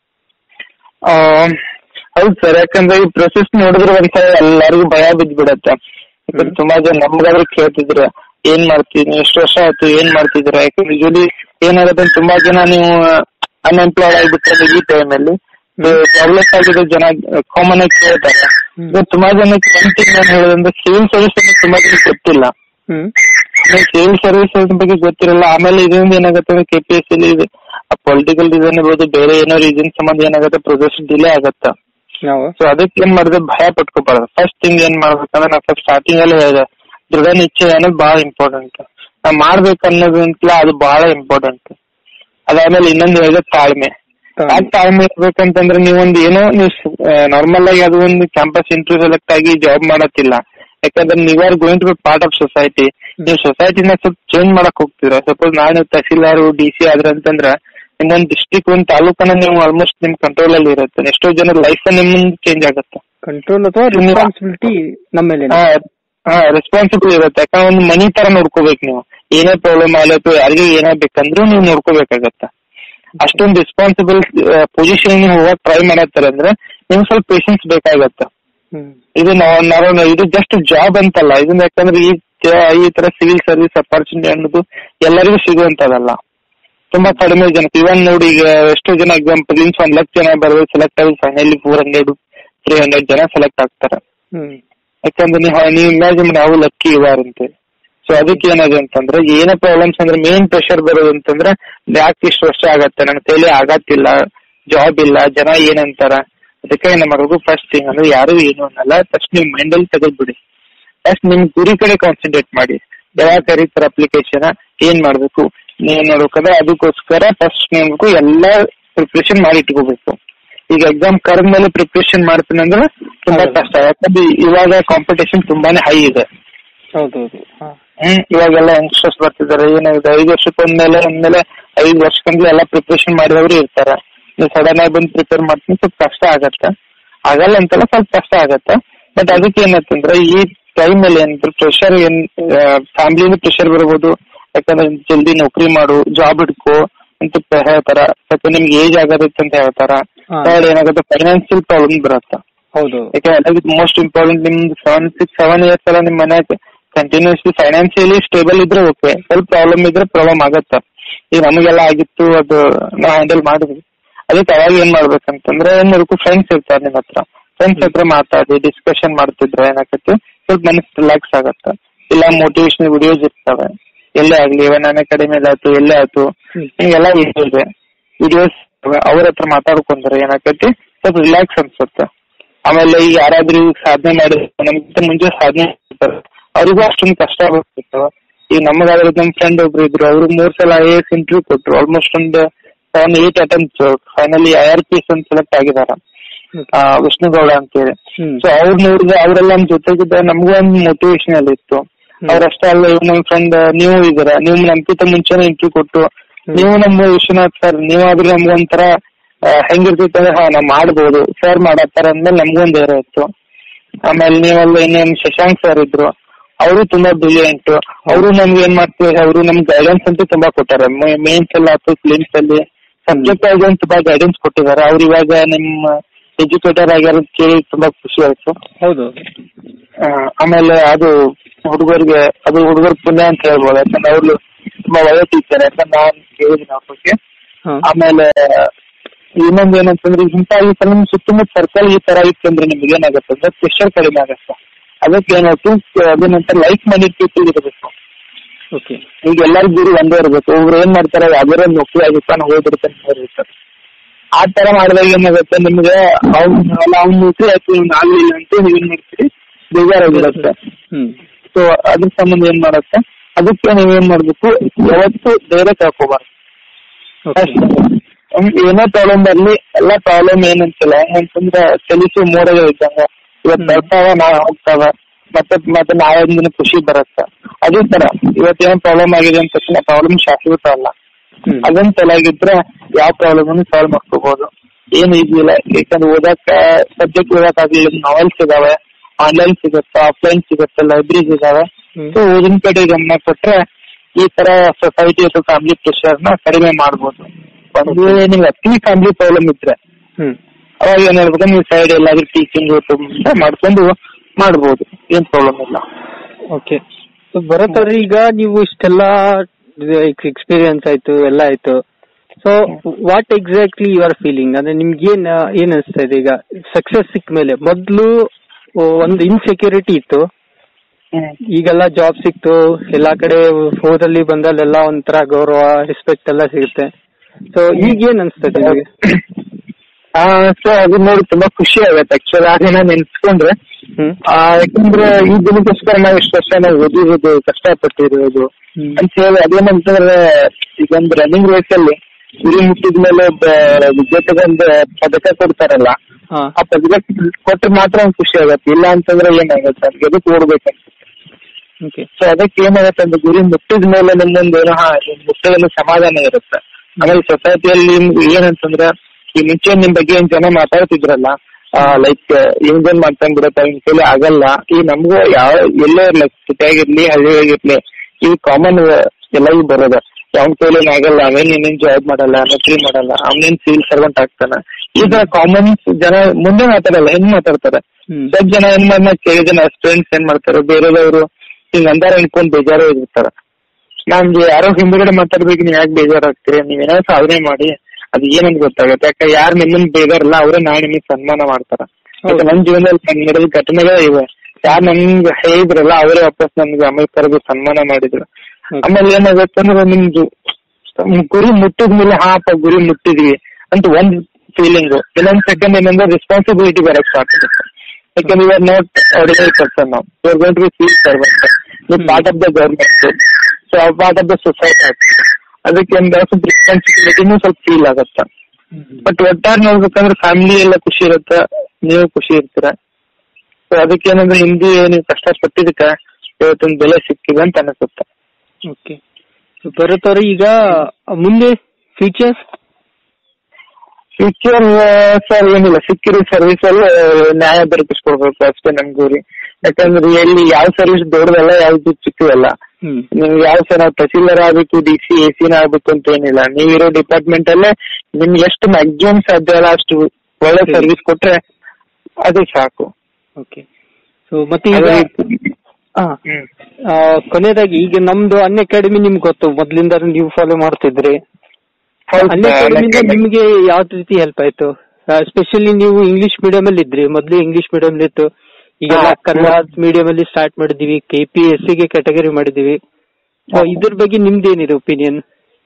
ಆ, ಹೌದು ಸರ್ ಯಾಕಂದ್ರೆ ಈ ಪ್ರೊಸೆಸ್ ನೋಡಿದ್ರೆ ಒಂದ್ಸಲ ಎಲ್ಲರಿಗೂ ಭಯ ಬಿದ್ದ್ಬಿಡತ್ತೆ ಯಾಕಂದ್ರೆ ತುಂಬಾ ಜನ ನಮ್ಗಾದ್ರೆ ಕೇಳ್ತಿದ್ರು ಏನ್ ಮಾಡ್ತೀನಿ ಎಷ್ಟು ವರ್ಷ ಆಯ್ತು ಏನ್ ಮಾಡ್ತಿದ್ರ ಯಾಕಂದ್ರೆ ಯೂಶಲಿ ಏನಾಗುತ್ತೆ ಅಂದ್ರೆ ತುಂಬಾ ಜನ ನೀವು ಅನ್ಎಂಪ್ಲಾಯ್ಡ್ ಆಗಿಬಿಟ್ರೆ ಈ ಟೈಮ್ ಅಲ್ಲಿ ಜಾಬ್ಲೆಸ್ ಆಗಿರೋ ಜನ ಕಾಮನ್ ಆಗಿ ಕೇಳ್ತಾರೆ ಹ್ಮ್. ಈಗ ತುಂಬಾ ಜನಕ್ಕೆ ಒಂದ್ ಥಿಂಗ್ ನಾನು ಹೇಳೋದಂದ್ರೆ ಸಿವಿಲ್ ಸರ್ವಿಸ್ ಅಂದ್ರೆ ತುಂಬಾ ಜನ ಗೊತ್ತಿಲ್ಲ ಹ್ಮ್ ಸಿವಿಲ್ ಸರ್ವಿಸ್ ಬಗ್ಗೆ ಗೊತ್ತಿರಲ್ಲ ಆಮೇಲೆ ಇದರಿಂದ ಏನಾಗುತ್ತೆ ಅಂದ್ರೆ K P S C political reason ಇರ್ಬೋದು ಬೇರೆ ಏನೋ ರೀಸನ್ ಸಂಬಂಧ ಏನಾಗುತ್ತೆ ಪ್ರೊಸೆಸ್ ಡಿಲೇ ಆಗತ್ತೆ ನಾವು ಸೊ ಅದಕ್ಕೆ ಏನ್ ಮಾಡಿದ್ರೆ ಭಯ ಪಟ್ಕೋಬಾರ್ದು ಫಸ್ಟ್ ಥಿಂಗ್ ಏನ್ ಮಾಡ್ಬೇಕಂದ್ರೆ ನಾ ಫಸ್ಟ್ ಸ್ಟಾರ್ಟಿಂಗ್ ಅಲ್ಲಿ ಹೇಳಿದೆ ದೃಢ ನಿಶ್ಚಯ ಅನ್ನೋದು ಬಹಳ ಇಂಪಾರ್ಟೆಂಟ್ ನಾ ಮಾಡ್ಬೇಕು ಅನ್ನೋದಂತಲ ಅದು ಬಹಳ ಇಂಪಾರ್ಟೆಂಟ್ ಅದಾದ್ಮೇಲೆ ಇನ್ನೊಂದು ಹೇಳಿದ್ರೆ ತಾಳ್ಮೆ ಯಾಕೆ ತಾಳ್ಮೆ ಇರ್ಬೇಕಂತಂದ್ರೆ ನೀವೊಂದು ಏನೋ ನೀವು ನಾರ್ಮಲ್ ಆಗಿ ಅದು ಒಂದು ಕ್ಯಾಂಪಸ್ ಇಂಟರ್ವ್ಯೂ ಸೆಲೆಕ್ಟ್ ಆಗಿ ಜಾಬ್ ಮಾಡತ್ತಿಲ್ಲ ಯಾಕಂದ್ರೆ ನೀವ್ are going to be part of society ನೀವು ಸೊಸೈಟಿನ ಸ್ವಲ್ಪ ಚೇಂಜ್ ಮಾಡಕ್ ಹೋಗ್ತೀರಾ ಸಪೋಸ್ ನಾನು ತಹಸೀಲ್ದಾರ್ ಡಿ ಸಿ ಆದ್ರೆ ಅಂತಂದ್ರ ನಿಮ್ಮೊಂದ್ ಡಿಸ್ಟ್ರಿಕ್ಟ್ ಒಂದ್ ತಾಲೂಕನ್ನ ನೀವು ಆಲ್ಮೋಸ್ಟ್ ನಿಮ್ ಕಂಟ್ರೋಲ್ ಅಲ್ಲಿ ಇರುತ್ತೆ ಎಷ್ಟೋ ಜನ ಲೈಫ್ ನಿಮ್ ಚೇಂಜ್ ಆಗುತ್ತೆ ಕಂಟ್ರೋಲ್ ಅಥವಾ ರೆಸ್ಪಾನ್ಸಿಬಿಲಿಟಿ ನಮ್ಮ ಮೇಲೆ ಹಾ ಹಾ ರೆಸ್ಪಾನ್ಸಿಬಲ್ ಇರುತ್ತೆ ಯಾಕಂದ್ರೆ ಒಂದು ಮನಿ ತರ ನೋಡ್ಕೋಬೇಕು ನೀವು ಏನೇ ಪ್ರಾಬ್ಲಮ್ ಆಗ್ಲತ್ತು ಯಾರಿಗೆ ಏನೇ ಬೇಕಂದ್ರೂ ನೀವು ನೋಡ್ಕೋಬೇಕಾಗತ್ತ ಅಷ್ಟೊಂದು ರೆಸ್ಪಾನ್ಸಿಬಲ್ ಪೊಸಿಷನ್ ನೀವು ಹೋಗಕ್ ಟ್ರೈ ಮಾಡತ್ತಾರೆ ಅಂದ್ರೆ ನಿಮ್ಗೆ ಸ್ವಲ್ಪ ಪೇಷನ್ಸ್ ಬೇಕಾಗತ್ತ ಹ್ಮ್ ಇದು ನಾವು ನಾವು ಇದು ಜಸ್ಟ್ ಜಾಬ್ ಅಂತಲ್ಲ ಇದನ್ನ ಯಾಕಂದ್ರೆ ಈ ತ- ಈ ತರ ಸಿವಿಲ್ ಸರ್ವಿಸ್ ಅಪಾರ್ಚುನಿಟಿ ಅನ್ನೋದು ಎಲ್ಲರಿಗೂ ಸಿಗುವಂತದಲ್ಲ ತುಂಬಾ ಕಡಿಮೆ ಜನ ಇವನ್ ನೋಡಿ ಈಗ ಎಷ್ಟೋ ಜನ ಎಕ್ಸಾಂಪಲ್ ಇನ್ಸ್ ಒಂದ್ ಲಕ್ಷ ಜನ ಬರೋದು ಸೆಲೆಕ್ಟ್ ಆಗಿ finally four hundred three hundred ಜನ ಸೆಲೆಕ್ಟ್ ಆಗ್ತಾರೆ ಹ್ಮ್ ಯಾಕಂದ್ರೆ ನೀವು ನೀವು ಇಮ್ಯಾಜಿನ್ ಮಾಡಿ ನಾವು ಲಕ್ಕಿ ಇವಾರ್ ಅಂತ ಸೊ ಅದಕ್ಕೆ ಏನಾದೆ ಅಂತಂದ್ರೆ ಏನೇ ಪ್ರಾಬ್ಲಮ್ಸ್ ಅಂದ್ರೆ ಮೇನ್ ಪ್ರೆಷರ್ ಬರೋದು ಅಂತಂದ್ರೆ ಯಾಕೆ ಇಷ್ಟು ವರ್ಷ ಆಗತ್ತೆ ನನ್ ಕೈಲಿ ಆಗತ್ತಿಲ್ಲ ಜಾಬ್ ಇಲ್ಲ ಜನ ಏನಂತಾರ ಅದಕ್ಕೆ ಏನ್ ಮಾಡ್ಬೇಕು ಫಸ್ಟ್ ಥಿಂಗ್ ಅಂದ್ರೆ ಯಾರು ಏನು ಅನ್ನಲ್ಲ ಫಸ್ಟ್ ನಿಮ್ ಮೈಂಡ್ ಅಲ್ಲಿ ತೆಗೆದ್ಬಿಡಿ ಫಸ್ಟ್ ನಿಮ್ ಗುರಿ ಕಡೆ ಕಾನ್ಸಂಟ್ರೇಟ್ ಮಾಡಿ ಯಾವಾಗ ಕರೀತಾರ ಅಪ್ಲಿಕೇಶನ್ ಏನ್ ಮಾಡ್ಬೇಕು ಏನ್ ಮಾಡ್ಬೇಕಂದ್ರೆ ಅದಕ್ಕೋಸ್ಕರ ಫಸ್ಟ್ ನೀವು ಎಲ್ಲ ಪ್ರಿಪ್ರೇಷನ್ ಮಾಡಿ ಇಟ್ಕೋಬೇಕು ಈಗ ಎಕ್ಸಾಮ್ ಕರೆದ ಮೇಲೆ ಪ್ರಿಪ್ರೇಷನ್ ಮಾಡ್ತೀನಿ ಅಂದ್ರೆ ತುಂಬಾ ಹೌದು. ಕಷ್ಟ ಯಾಕಂದ್ರೆ ಇವಾಗ ಕಾಂಪಿಟೇಷನ್ ತುಂಬಾನೇ ಹೈ ಇದೆ ಹೌದೌದು ಹಾ ಹ್ಮ್ ಇವಾಗೆಲ್ಲ ಯಂಗ್ಸ್ಟರ್ಸ್ ಬರ್ತಿದ್ದಾರೆ ಏನಾಗಿದೆ ಐದು ವರ್ಷಕ್ಕೊಂದ್ಮೇಲೆ ಒಂದ್ಮೇಲೆ ಐದು ವರ್ಷಕ್ಕಂದ್ಲೇ ಎಲ್ಲ ಪ್ರಿಪ್ರೇಷನ್ ಮಾಡಿದವರು ಇರ್ತಾರೆ ನೀವು ಸಡನ್ ಆಗಿ ಬಂದು ಪ್ರಿಪೇರ್ ಮಾಡ್ತೀನಿ ಸ್ವಲ್ಪ ಕಷ್ಟ ಆಗತ್ತೆ ಆಗಲ್ಲ ಅಂತಲ್ಲ ಸ್ವಲ್ಪ ಕಷ್ಟ ಆಗತ್ತೆ ಬಟ್ ಅದಕ್ಕೆ ಏನಂತಂದ್ರೆ ಈ ಟೈಮ್ ಅಲ್ಲಿ ಏನ್ ಪ್ರೆಷರ್ ಏನ್ ಫ್ಯಾಮಿಲಿಯಿಂದ ಪ್ರೆಷರ್ ಬರ್ಬೋದು ಯಾಕಂದ್ರೆ ಜಲ್ದಿ ನೌಕರಿ ಮಾಡು ಜಾಬ್ ಹಿಡ್ಕೋ ಅಂತ ಪ- ಹೇಳ್ತಾರ ಮತ್ತೆ ನಿಮ್ಗೆ ಏಜ್ ಆಗತ್ತೆ ಅಂತ ಹೇಳ್ತಾರ ಹಾ. Third ಏನಾಗುತ್ತೆ ಫೈನಾನ್ಸಿಯಲ್ ಪ್ರಾಬ್ಲಮ್ ಬರುತ್ತೆ ಹೌದು ಯಾಕಂದ್ರೆ ಮೋಸ್ಟ್ ಇಂಪಾರ್ಟೆಂಟ್ ನಿಮ್ದು ಸೆವೆನ್ ಸಿಕ್ಸ್ ಸೆವೆನ್ ಇಯರ್ಸ್ ಎಲ್ಲ ನಿಮ್ ಮನ್ಯಾಗ ಕಂಟಿನ್ಯೂಸ್ಲಿ ಫೈನಾನ್ಸಿಯಲಿ ಸ್ಟೇಬಲ್ ಇದ್ರೆ ಓಕೆ ಸ್ವಲ್ಪ ಪ್ರಾಬ್ಲಮ್ ಇದ್ರೆ ಪ್ರಾಬ್ಲಮ್ ಆಗತ್ತ ಈಗ ನಮಗೆಲ್ಲ ಆಗಿತ್ತು ಅದು ನಾವು ಹ್ಯಾಂಡಲ್ ಮಾಡಿದ್ವಿ ಅದಕ್ಕೆ ಅವಾಗ ಏನ್ ಮಾಡ್ಬೇಕಂತಂದ್ರೆ ಏನ್ ಮಾಡ್ಬೇಕು ಫ್ರೆಂಡ್ಸ್ ಇರ್ತಾರೆ ನಿಮ್ ಹತ್ರ ಫ್ರೆಂಡ್ಸ್ ಹತ್ರ ಮಾತಾಡಿ ಡಿಸ್ಕಷನ್ ಮಾಡ್ತಿದ್ರೆ ಏನಾಗತ್ತೆ ಸ್ವಲ್ಪ ಮನಸ್ಸು ರಿಲ್ಯಾಕ್ಸ್ ಆಗತ್ತ ಇಲ್ಲ ಮೋಟಿವೇಶನಲ್ ವಿಡಿಯೋಸ್ ಇರ್ತವೆ ಎಲ್ಲೇ ಆಗ್ಲಿ ಇವನ್ ನನ್ನ ಕಡಿಮೆ ಆಯ್ತು ಎಲ್ಲೇ ಆಯ್ತು ಹ್ಮ್. ಹಿಂಗೆಲ್ಲ ಇದೆ ವಿಡಿಯೋಸ್ ಅವ್ರ ಹತ್ರ ಮಾತಾಡ್ಕೊಂಡ್ರೆ ಏನಾಗತ್ತೆ ಸ್ವಲ್ಪ ರಿಲ್ಯಾಕ್ಸ್ ಅನ್ಸುತ್ತೆ ಆಮೇಲೆ ಈಗ ಯಾರಾದ್ರೂ ಈಗ ಸಾಧನೆ ಮಾಡಿ ನಮ್ಗಿಂತ ಮುಂಚೆ ಸಾಧನೆ ಮಾಡ್ತಾರೆ ಅವ್ರಿಗೂ ಅಷ್ಟೊಂದು ಕಷ್ಟ ಬರ್ತಿತ್ತು ಈಗ ನಮಗಾದ್ರೆ ನಮ್ ಫ್ರೆಂಡ್ ಒಬ್ರು ಇದ್ರು ಅವ್ರು ಮೂರ್ ಸಲ ಐ ಎಸ್ ಇಂಟರ್ವ್ಯೂ ಕೊಟ್ರು ಆಲ್ಮೋಸ್ಟ್ ಒಂದು seven eight attempts finally I R P S ಅಂತ ಸೆಲೆಕ್ಟ್ ಆಗಿದಾರ ಆ, ವಿಷ್ಣುಗೌಡ ಅಂತೇಳಿ ಹ್ಮ್ ಸೊ ಅವ್ರು ನೋಡಿದ್ರೆ ಅವರೆಲ್ಲ ನಮ್ ಜೊತೆಗಿದ್ದ ನಮಗೂ ಒಂದು ಮೋಟಿವೇಶನ್ ಅಲ್ಲಿ ಇತ್ತು ಹ್ಮ್. ಅವ್ರಷ್ಟೇ ಅಲ್ಲ ಇವ್ ನಮ್ ಫ್ರೆಂಡ್ ನೀವು ಇದರ ನೀವು ನಮ್ಗಿಂತ ಮುಂಚೆನೆ ಇಂಟರ್ವ್ಯೂ ಕೊಟ್ಟು ನೀವು ನಮ್ಮ ವಿಶ್ವನಾಥ್ ಸರ್ ನೀವಾದ್ರೂ ನಮ್ಗೊಂಥರ ಆ, ಹೆಂಗಿರ್ತೈತೆ ಅಂದ್ರೆ ಹಾ ನಾವ್ ಮಾಡ್ಬೋದು ಸರ್ ಮಾಡತ್ತಾರ ಅಂದ್ಮೇಲೆ ನಮ್ಗೊಂದ್ ಧೈರ್ಯ ಇತ್ತು ಆಮೇಲೆ ನೀವಲ್ಲ ಇನ್ನೇನ್ ಶಶಾಂಕ್ ಸರ್ ಇದ್ರು ಅವರು ತುಂಬಾ ಬ್ರಿಲಿಯಂಟ್ ಅವರು ನಮ್ಗೆ ಏನ್ ಮಾಡ್ತಾರೆ ಅವರು ನಮ್ಗೆ ಗೈಡೆನ್ಸ್ ಅಂತೂ ತುಂಬಾ ಕೊಟ್ಟಾರೆ ಮೇನ್ಸ್ ಎಲ್ಲ ಆಯ್ತು ಫಿಲಿಮ್ಸ್ ಅಲ್ಲಿ ಸಬ್ಜೆಕ್ಟ್ ಆಗಿ ಒಂದು ತುಂಬಾ ಗೈಡೆನ್ಸ್ ಕೊಟ್ಟಿದ್ದಾರೆ ಅವ್ರು ಇವಾಗ ನಿಮ್ಮ ಎಜುಕೇಟರ್ ಆಗ್ಯಾರ ಕೇಳಿ ತುಂಬಾ ಖುಷಿ ಆಯ್ತು ಹೌದು ಆ, ಆಮೇಲೆ ಅದು ಹುಡುಗರಿಗೆ ಅದು ಹುಡುಗರ ಪುಣ್ಯ ಅಂತ ಹೇಳ್ಬೋದು ಯಾಕಂದ್ರೆ ಅವ್ರು ತುಂಬಾ ಒಳ್ಳೆ ಟೀಚರ್ ಯಾಕಂದ್ರೆ ನಾನ್ ಕೇಳಿದ್ದೀನಿ ಅವ್ರ ಬಗ್ಗೆ ಹಾ ಆಮೇಲೆ ಇನ್ನೊಂದ್ ಏನಂತಂದ್ರೆ ಇಂಥ ಈ ತರ ನಿಮ್ ಸುತ್ತಮುತ್ತ ಸರ್ಕಲ್ ಈ ತರ ಇತ್ತು ಅಂದ್ರೆ ನಿಮ್ಗೆ ಏನಾಗುತ್ತೆ ಅಂದ್ರೆ ಪ್ರೆಷರ್ ಕಡಿಮೆ ಆಗುತ್ತೆ ಅದಕ್ಕೆ ಏನಾಯ್ತು ಅದೇನಂತ ಲೈಕ್ ಮೈಂಡೆಡ್ ಪೀಪಲ್ ಇರಬೇಕು ಓಕೆ ಈಗ ಎಲ್ಲರಿಗೂ ಗುರಿ ಒಂದೇ ಇರ್ಬೇಕು ಒಬ್ರು ಏನ್ ಮಾಡ್ತಾರೆ ಯಾವ್ದಾರ ನೌಕರಿ ಆಗುತ್ತೆ ನಾವು ಹೋಗ್ಬಿಡ್ತಾನೆ ಇರ್ತಾರೆ ಆ ತರ ಮಾಡಿದಾಗ ಏನಾಗುತ್ತೆ ನಿಮ್ಗೆ ಅವ್ನ ಅಲ್ಲ ಅವ್ನ ನೌಕರಿ ಆಯ್ತು ಇವ್ನ್ ಆಗ್ಲಿಲ್ಲ ಅಂತ ನೀವ್ ಏನ್ ಮಾಡ್ತೀರಿ ಬೇಜಾರಾಗಿರುತ್ತೆ ಹ್ಮ್ ಸೊ ಅದ್ರ ಸಂಬಂಧ ಏನ್ ಮಾಡತ್ತೆ ಅದಕ್ಕೆ ನೀವ್ ಏನ್ ಮಾಡ್ಬೇಕು ಯಾವತ್ತು ಧೈರ್ಯ ಕಳ್ಕೋಬಾರ್ದು ಓಕೆ ನಮ್ಗೆ ಏನೇ ಪ್ರಾಬ್ಲಮ್ ಬರ್ಲಿ ಎಲ್ಲಾ ಪ್ರಾಬ್ಲಮ್ ಏನಂತಿಲ್ಲ ಹೆಂಗಂತಂದ್ರೆ ಚಲಿಸು ಮೋಡಗಳು ಇದ್ದಂಗ ಇವತ್ ಹ್ಮ್. ಬರ್ತಾವ ನಾಳೆ ಹೋಗ್ತಾವ ಮತ್ತೆ ಮತ್ತೆ ನಾಳೆ ದಿನ ಖುಷಿ ಬರುತ್ತೆ ಅದೇ ತರ ಇವತ್ತೇನ್ ಪ್ರಾಬ್ಲಮ್ ಆಗಿದೆ ಅಂತ ತಕ್ಷಣ ಪ್ರಾಬ್ಲಮ್ ಶಾಶ್ವತ ಅಲ್ಲ ಹ್ಮ್ ಅದನ್ನ ತಲೆಯಾಗಿದ್ರೆ ಯಾವ ಪ್ರಾಬ್ಲಮ್ ಸಾಲ್ವ್ ಮಾಡ್ಕೋಬಹುದು ಏನ್ ಇಲ್ಲ ಯಾಕಂದ್ರೆ ಓದಕ್ಕ ಸಬ್ಜೆಕ್ಟ್ ಓದಕ್ ಆಗ್ಲಿಲ್ಲ ನಾವೆಲ್ಸ್ ಇದಾವೆ ಆನ್ಲೈನ್ ಸಿಗುತ್ತೆ ಆಫ್ಲೈನ್ ಸಿಗುತ್ತೆ ಲೈಬ್ರರೀಸ್ ಇದಾವೆ ಹ್ಮ್. ಸೊ ಓದಿನ ಕಡೆ ಗಮನ ಕೊಟ್ರೆ ಈ ತರ ಸೊಸೈಟಿ ಅಥವಾ ಫ್ಯಾಮಿಲಿ ಪ್ರೆಷರ್ ನ ಕಡಿಮೆ ಮಾಡ್ಬೋದು ಒಂದು ವೇಳೆ ನಿಮ್ಗೆ ಅತಿ ಫ್ಯಾಮಿಲಿ ಪ್ರಾಬ್ಲಮ್ ಇದ್ರೆ ಹ್ಮ್ ಅವಾಗ ಏನ್ ಹೇಳ್ಬೇಕು ನೀವು ಸೈಡ್ ಎಲ್ಲಾದ್ರೂ ಟೀಚಿಂಗ್ ಮಾಡ್ಕೊಂಡು ಮಾಡ್ಬೋದು ಏನ್ ಪ್ರಾಬ್ಲಮ್ ಇಲ್ಲ ಓಕೆ ಭರತ್ ಅವ್ರೆ ಈಗ ನೀವು ಇಷ್ಟೆಲ್ಲ ಎಕ್ಸ್ಪೀರಿಯನ್ಸ್ ಆಯ್ತು ಎಲ್ಲ ಆಯ್ತು so what exactly you are feeling ಅಂದ್ರೆ ನಿಮ್ಗೆ ಏನ್ ಏನ್ ಅನಿಸ್ತಾ ಇದೆ ಈಗ ಸಕ್ಸಸ್ ಸಿಕ್ಕ ಮೇಲೆ ಮೊದ್ಲು ಓ, ಒಂದು ಇನ್ಸೆಕ್ಯೂರಿಟಿ ಇತ್ತು ಹ್ಮ್ ಈಗೆಲ್ಲ ಜಾಬ್ ಸಿಕ್ತು ಎಲ್ಲಾ ಕಡೆ ಹೋದಲ್ಲಿ ಬಂದಲ್ಲೆಲ್ಲ ಒಂಥರ ಗೌರವ ರೆಸ್ಪೆಕ್ಟ್ ಎಲ್ಲ ಸಿಗುತ್ತೆ ಸೊ ಈಗ ಏನ್ ಅನ್ಸ್ತದೆ ನಿಮಗೆ ಆ ಸೊ ಅದು ನೋಡಿ ತುಂಬಾ ಖುಷಿ ಆಗತ್ತೆ ಆಕ್ಚುಲಿ ಆ ದಿನ ನೆನ್ಸ್ಕೊಂಡ್ರೆ ಹ್ಮ್ ಆ, ಯಾಕಂದ್ರೆ ಈ ದಿನಕ್ಕೋಸ್ಕರ ನಾವು ಇಷ್ಟು ವರ್ಷ ನಾವು ಓದಿರೋದು ಕಷ್ಟಪಟ್ಟಿರೋದು ಹ್ಮ್. ಅಂತ ಹೇಳಿ ಅದೇನಂತಂದ್ರೆ ಈಗ ಒಂದು ರನ್ನಿಂಗ್ ರೇಸ್ ಅಲ್ಲಿ ಗುರಿ ಮುಟ್ಟಿದ ಮೇಲೆ ಒಬ್ಬ ವಿಜೇತಗೊಂದು ಪದಕ ಕೊಡ್ತಾರಲ್ಲ ಹಾ ಆ ಪದಕ ಕೊಟ್ರೆ ಮಾತ್ರ ಒಂದ್ ಖುಷಿ ಆಗತ್ತೆ ಇಲ್ಲ ಅಂತಂದ್ರೆ ಏನಾಗತ್ತೆ ಅದಕ್ಕೆ ಎದಕ್ ಓಡ್ಬೇಕಂತ ಓಕೆ ಸೊ ಅದಕ್ಕೆ ಏನಾಗತ್ತೆ ಅಂದ್ರೆ ಗುರಿ ಮುಟ್ಟಿದ ಮೇಲೆ ನಿಮ್ಮೊಂದು ಏನೋ ಹಾ ಇದ್ ಮುಟ್ಟಿದಲ್ಲಿ ಸಮಾಧಾನ ಇರುತ್ತೆ ಆಮೇಲೆ ಸೊಸೈಟಿಯಲ್ಲಿ ನಿಮ್ಗೆ ಏನಂತಂದ್ರೆ ಈ ಮುಂಚೆ ನಿಮ್ ಬಗ್ಗೆ ಏನ್ ಜನ ಮಾತಾಡ್ತಿದ್ರಲ್ಲ ಲೈಕ್ ಇವ್ನ್ ಮಾಡ್ತಾನೆ ಬಿಡತ್ತ ಇನ್ ಕೈಲಿ ಆಗಲ್ಲ ಈ ನಮಗೂ ಯಾವ ಎಲ್ಲೇ ಇರ್ಲಿ ಸಿಟಿಯಾಗಿರ್ಲಿ ಹಳ್ಳಿಯಾಗಿರ್ಲಿ ಇವು ಕಾಮನ್ ಎಲ್ಲರಿಗೂ ಬರೋದ ಅವ್ನ ಕೈಲಿ ಏನ್ ಆಗಲ್ಲ ಅವನ್ ಏನೇನ್ ಜಾಬ್ ಮಾಡಲ್ಲ ನೌಕರಿ ಮಾಡಲ್ಲ ಅವನೇನ್ ಸಿವಿಲ್ ಸರ್ವೆಂಟ್ ಆಗ್ತಾನ ಈಗ ಕಾಮನ್ ಜನ ಮುಂದೆ ಮಾತಾಡಲ್ಲ ಹೆಂಗ್ ಮಾತಾಡ್ತಾರೆ ಹ್ಮ್ ಸ್ವಲ್ಪ ಜನ ಏನ್ ಮಾಡ್ನ ಕೇಳಿ ಜನ ಸ್ಟೂಡೆಂಟ್ಸ್ ಏನ್ ಮಾಡ್ತಾರೆ ಬೇರೆದವರು ಹಿಂಗ್ ಅಂದಾರ ಅನ್ಕೊಂಡ್ ಬೇಜಾರು ಇರ್ತಾರ ನಮ್ಗೆ ಯಾರೋ ಹಿಂದ್ಗಡೆ ಮಾತಾಡ್ಬೇಕು ನೀವ್ ಯಾಕೆ ಬೇಜಾರಾಗ್ತೀರಿ ನೀವ್ ಏನಾದ್ರು ಸಾಧನೆ ಮಾಡಿ ಅದು ಏನಂತ ಗೊತ್ತಾಗತ್ತೆ ಯಾಕೆ ಯಾರು ನಿಮ್ಮನ್ ಬೇಜಾರಲ್ಲ ಅವರೇ ನಾಳೆ ನಿಮಗೆ ಸನ್ಮಾನ ಮಾಡ್ತಾರ ಹೌದು. ಯಾಕೆ ನನ್ ಜೀವನದಲ್ಲಿ ಕಂಡ್ ನಡೆದ ಘಟನೆಗಳೇ ಇವೆ ಯಾರು ನನ್ಗೆ ಹೇಳಿದ್ರಲ್ಲ ಅವರೇ ವಾಪಸ್ ನನ್ಗೆ ಆಮೇಲೆ ಕರೆದು ಸನ್ಮಾನ ಮಾಡಿದ್ರು Okay. ಆಮೇಲೆ ಏನಾಗುತ್ತೆ ಅಂದ್ರೆ ನಿಮ್ದು ಗುರಿ ಮುಟ್ಟಿದ ಮೇಲೆ ಹಾಪ ಗುರಿ ಮುಟ್ಟಿದ್ವಿ ಅಂತ ಒಂದ್ ಫೀಲಿಂಗ್ ಇನ್ನೊಂದ್ ಸೆಕೆಂಡ್ ಏನಂದ್ರೆ ರೆಸ್ಪಾನ್ಸಿಬಿಲಿಟಿ ಬರಕ್ ಸ್ಟಾರ್ಟ್ ಆಗುತ್ತೆ ಯಾಕಂದ್ರೆ you are not ordinary person ನಾವು you are going to be feel servant ನೀವು part of the government so part of the society ಆಗ್ತದೆ ಅದಕ್ಕೆ ಒಂದು ಸ್ವಲ್ಪ ರೆಸ್ಪಾನ್ಸಿಬಿಲಿಟಿನೂ ಸ್ವಲ್ಪ ಫೀಲ್ ಆಗುತ್ತೆ ಬಟ್ ಒಟ್ಟಾರೆ ನೋಡ್ಬೇಕಂದ್ರೆ ಫ್ಯಾಮಿಲಿ ಎಲ್ಲ ಖುಷಿ ಇರುತ್ತೆ ನೀವು ಖುಷಿ ಇರ್ತೀರ ಸೊ ಅದಕ್ಕೆ ಏನಂದ್ರೆ ಹಿಂದಿ ನೀವು ಕಷ್ಟಪಟ್ಟಿದ್ದಕ್ಕ ಇವತ್ತೊಂದು ಬೆಲೆ ಸಿಕ್ಕಿದೆ ಅಂತ ಅನಿಸುತ್ತೆ ಓಕೆ ಭರತ್ ಅವ್ರೆ ಈಗ ಮುಂದೆ ಫ್ಯೂಚರ್ ಫ್ಯೂಚರ್ ಸರ್ ಏನಿಲ್ಲ ಸಿಕ್ಕಿರೋ ಸರ್ವಿಸ್ ಅಲ್ಲಿ ನ್ಯಾಯ ದೊರಕಿಸ್ಕೊಡ್ಬೇಕು ಅಷ್ಟೇ ನಮ್ ಗುರಿ ಯಾಕಂದ್ರೆ ಎಲ್ಲಿ ಯಾವ ಸರ್ವಿಸ್ ದೊಡ್ಡದಲ್ಲ ಯಾವ್ದು ಚಿಕ್ಕದಲ್ಲ ಹ್ಮ್ ನೀವು ಯಾವ ಸರ್ ನಾವು ತಹಸೀಲ್ದಾರ್ ಆಗ್ಬೇಕು ಡಿ ಸಿ ಎ ಸಿನ ಆಗ್ಬೇಕು ಅಂತ ಏನಿಲ್ಲ ನೀವಿರೋ ಡಿಪಾರ್ಟ್ಮೆಂಟ್ ಅಲ್ಲೇ ನಿಮ್ಗೆ ಎಷ್ಟು ಮ್ಯಾಕ್ಸಿಮಮ್ ಸಾಧ್ಯ ಅಲ್ಲ ಅಷ್ಟು ಒಳ್ಳೆ ಸರಿ. ಸರ್ವಿಸ್ ಕೊಟ್ರೆ ಅದು ಸಾಕು ಓಕೆ ಸೊ ಮತ್ತೆ ಈಗ ಅದೇ- ಆ, ಹ್ಮ್ ಆ, ಕೊನೆಯದಾಗಿ ಈಗ ನಮ್ದು ಅನ್ ಅಕಾಡೆಮಿ ನಿಮ್ಗೆ ಗೊತ್ತು ಮೊದ್ಲಿಂದ ನೀವು ಫಾಲೋ ಮಾಡ್ತಿದ್ರಿ ಹೌದು ಅನ್ sir, ಅಕಾಡೆಮಿಯಿಂದ Unacademy. ನಿಮ್ಗೆ ಯಾವ ರೀತಿ ಹೆಲ್ಪ್ ಆಯ್ತು ಸ್ಪೆಷಲಿ ನೀವು ಇಂಗ್ಲಿಷ್ ಮೀಡಿಯಂ ಅಲ್ಲಿ ಇದ್ರಿ ಮೊದ್ಲು ಇಂಗ್ಲಿಷ್ ಮೀಡಿಯಂ ಇತ್ತು ಈಗೆಲ್ಲ ಹಾ. ಕನ್ನಡ ಮೀಡಿಯಂ ಅಲ್ಲಿ ಸ್ಟಾರ್ಟ್ ಮಾಡಿದೀವಿ ಕೆ ಪಿ ಎಸ್ ಗೆ ಕ್ಯಾಟಗರಿ ಮಾಡಿದೀವಿ ಸೊ ಹಾ. ಇದ್ರ ಬಗ್ಗೆ ನಿಮ್ದೇನಿದೆ ಒಪಿನಿಯನ್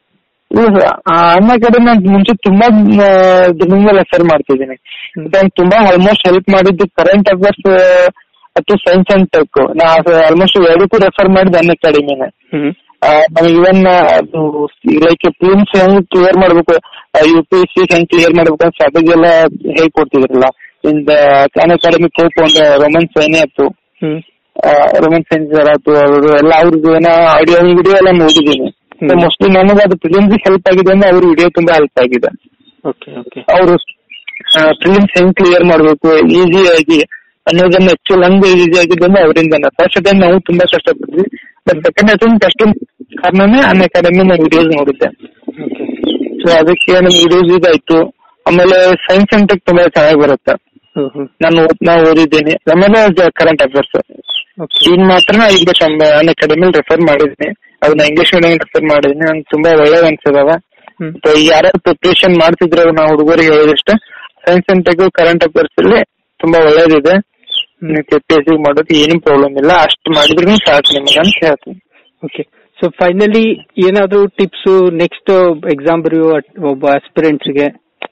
ಅನ್ನ ಕಡೆ ನಾನು ಮುಂಚೆ ತುಂಬಾ ದಿನದಿಂದ ರೆಫರ್ ಮಾಡ್ತಿದ್ದೀನಿ ಹ್ಮ್. ನಾನು ತುಂಬಾ ಆಲ್ಮೋಸ್ಟ್ ಹೆಲ್ಪ್ ಮಾಡಿದ್ದು ಕರೆಂಟ್ ಅಫೇರ್ಸ್ ಮತ್ತು ಸೈನ್ಸ್ ಅಂಡ್ ಟೆಕ್ ನಾ ಆಲ್ಮೋಸ್ಟ್ ಎರಡಕ್ಕೂ ರೆಫರ್ ಮಾಡಿದ್ದು ಅನ್ನ ಅಕಾಡೆಮಿನೇ ಹ್ಮ್ ನಮಗೆ ಇವನ್ ಅದು ಲೈಕ್ ಪ್ರಿಲಿಮ್ಸ್ ಹೆಂಗ್ ಕ್ಲಿಯರ್ ಮಾಡ್ಬೇಕು ಯು ಪಿ ಎಸ್ ಸಿ ಹೆಂಗ್ ಕ್ಲಿಯರ್ ಮಾಡ್ಬೇಕು ಅಂತ ಸ್ಟ್ರಾಟಜಿ ಎಲ್ಲ ಹೇಳ್ಕೊಡ್ತಿದ್ರಲ್ಲ ಇಂದ ಅನ್ ಅಕಾಡೆಮಿ ಕೋಪ್ ಒಂದು ರೋಮನ್ ಸೈನ್ಯ ಆಯ್ತು ಹ್ಮ್ ರೋಮನ್ ಸೈನ್ಸ್ ಆಯ್ತು ಅವರು ಎಲ್ಲ ಅವ್ರದ್ದು ಏನೋ ಆಡಿಯೋ ವಿಡಿಯೋ ಎಲ್ಲ ನೋಡಿದ್ದೀನಿ ಹ್ಮ್. ಮೋಸ್ಟ್ಲಿ ನನಗೆ ಅದು ಪ್ರಿಲಿಮ್ಸ್ ಹೆಲ್ಪ್ ಆಗಿದೆ ಅಂದ್ರೆ ಅವ್ರ ವಿಡಿಯೋ ತುಂಬಾ ಹೆಲ್ಪ್ ಆಗಿದೆ ಓಕೆ ಓಕೆ ಅವರು ಪ್ರಿಲಿಮ್ಸ್ ಹೆಂಗ್ ಕ್ಲಿಯರ್ ಮಾಡ್ಬೇಕು ಈಸಿ ಆಗಿ ಅನ್ನೋದನ್ನ ಆಕ್ಚುಲ್ ಹಂಗ್ ಈಸಿ ಆಗಿದೆ ಅಂದ್ರೆ ಅವರಿಂದನ ಫಸ್ಟ್ ಟೈಮ್ ನಾವು ತುಂಬಾ ಕಷ್ಟಪಟ್ವಿ ಬಟ್ ಸೆಕೆಂಡ್ ಅಟೆಂಪ್ಟ್ ಕಷ್ಟ ಕಾರಣನೇ ಅನ್ ಅಕಾಡೆಮಿ ನಾನು ವಿಡಿಯೋಸ್ ನೋಡಿದ್ದೆ ಓಕೆ ಸೊ ಅದಕ್ಕೆ ನಮ್ ವಿಡಿಯೋಸ್ ಇದಾಯ್ತು ಆಮೇಲೆ ಸೈನ್ಸ್ ಅಂಡ್ ಟೆಕ್ ತುಂಬಾ ಚೆನ್ನಾಗಿ ಬರುತ್ತೆ ಹ್ಮ್ ಹ್ಮ್ ನಾನು ಓದ್- ನಾವು ಓದಿದ್ದೀನಿ ಆಮೇಲೆ ಕರೆಂಟ್ ಅಫೇರ್ಸ್ ಓಕೆ ಈಗ ಮಾತ್ರ ಈಗ ಅನ್ ಅಕಾಡೆಮಿ ರೆಫರ್ ಮಾಡಿದ್ದೀನಿ ಅದನ್ನ ಇಂಗ್ಲಿಷ್ ಮೀಡಿಯಂ ರೆಫರ್ ಮಾಡಿದ್ದೀನಿ ನಂಗೆ ತುಂಬಾ ಒಳ್ಳೇದ್ ಅನ್ಸಿದಾವ ಹ್ಮ್ ಅಥವಾ ಯಾರು ಪ್ರಿಪರೇಷನ್ ಮಾಡ್ತಿದ್ರು ನಾವು ಹುಡುಗರಿಗೆ ಹೇಳಿದಷ್ಟೇ science and tech current affairs ಅಲ್ಲಿ ತುಂಬಾ ಒಳ್ಳೇದಿದೆ ಕೆ ಪಿ ಎಸ್ ಸಿ ಮಾಡೋದು ಏನು ಪ್ರಾಬ್ಲಮ್ ಇಲ್ಲ ಅಷ್ಟು ಮಾಡಿದ್ರು ಸಾಕು ನಿಮಗೆ ಅಂತ ಹೇಳ್ತೀನಿ ಓಕೆ ಸೊ ಫೈನಲಿ ಏನಾದ್ರು ಟಿಪ್ಸ್ ನೆಕ್ಸ್ಟ್ ಎಕ್ಸಾಮ್ ಬರೆಯುವ ಒಬ್ಬ aspirants ಗೆ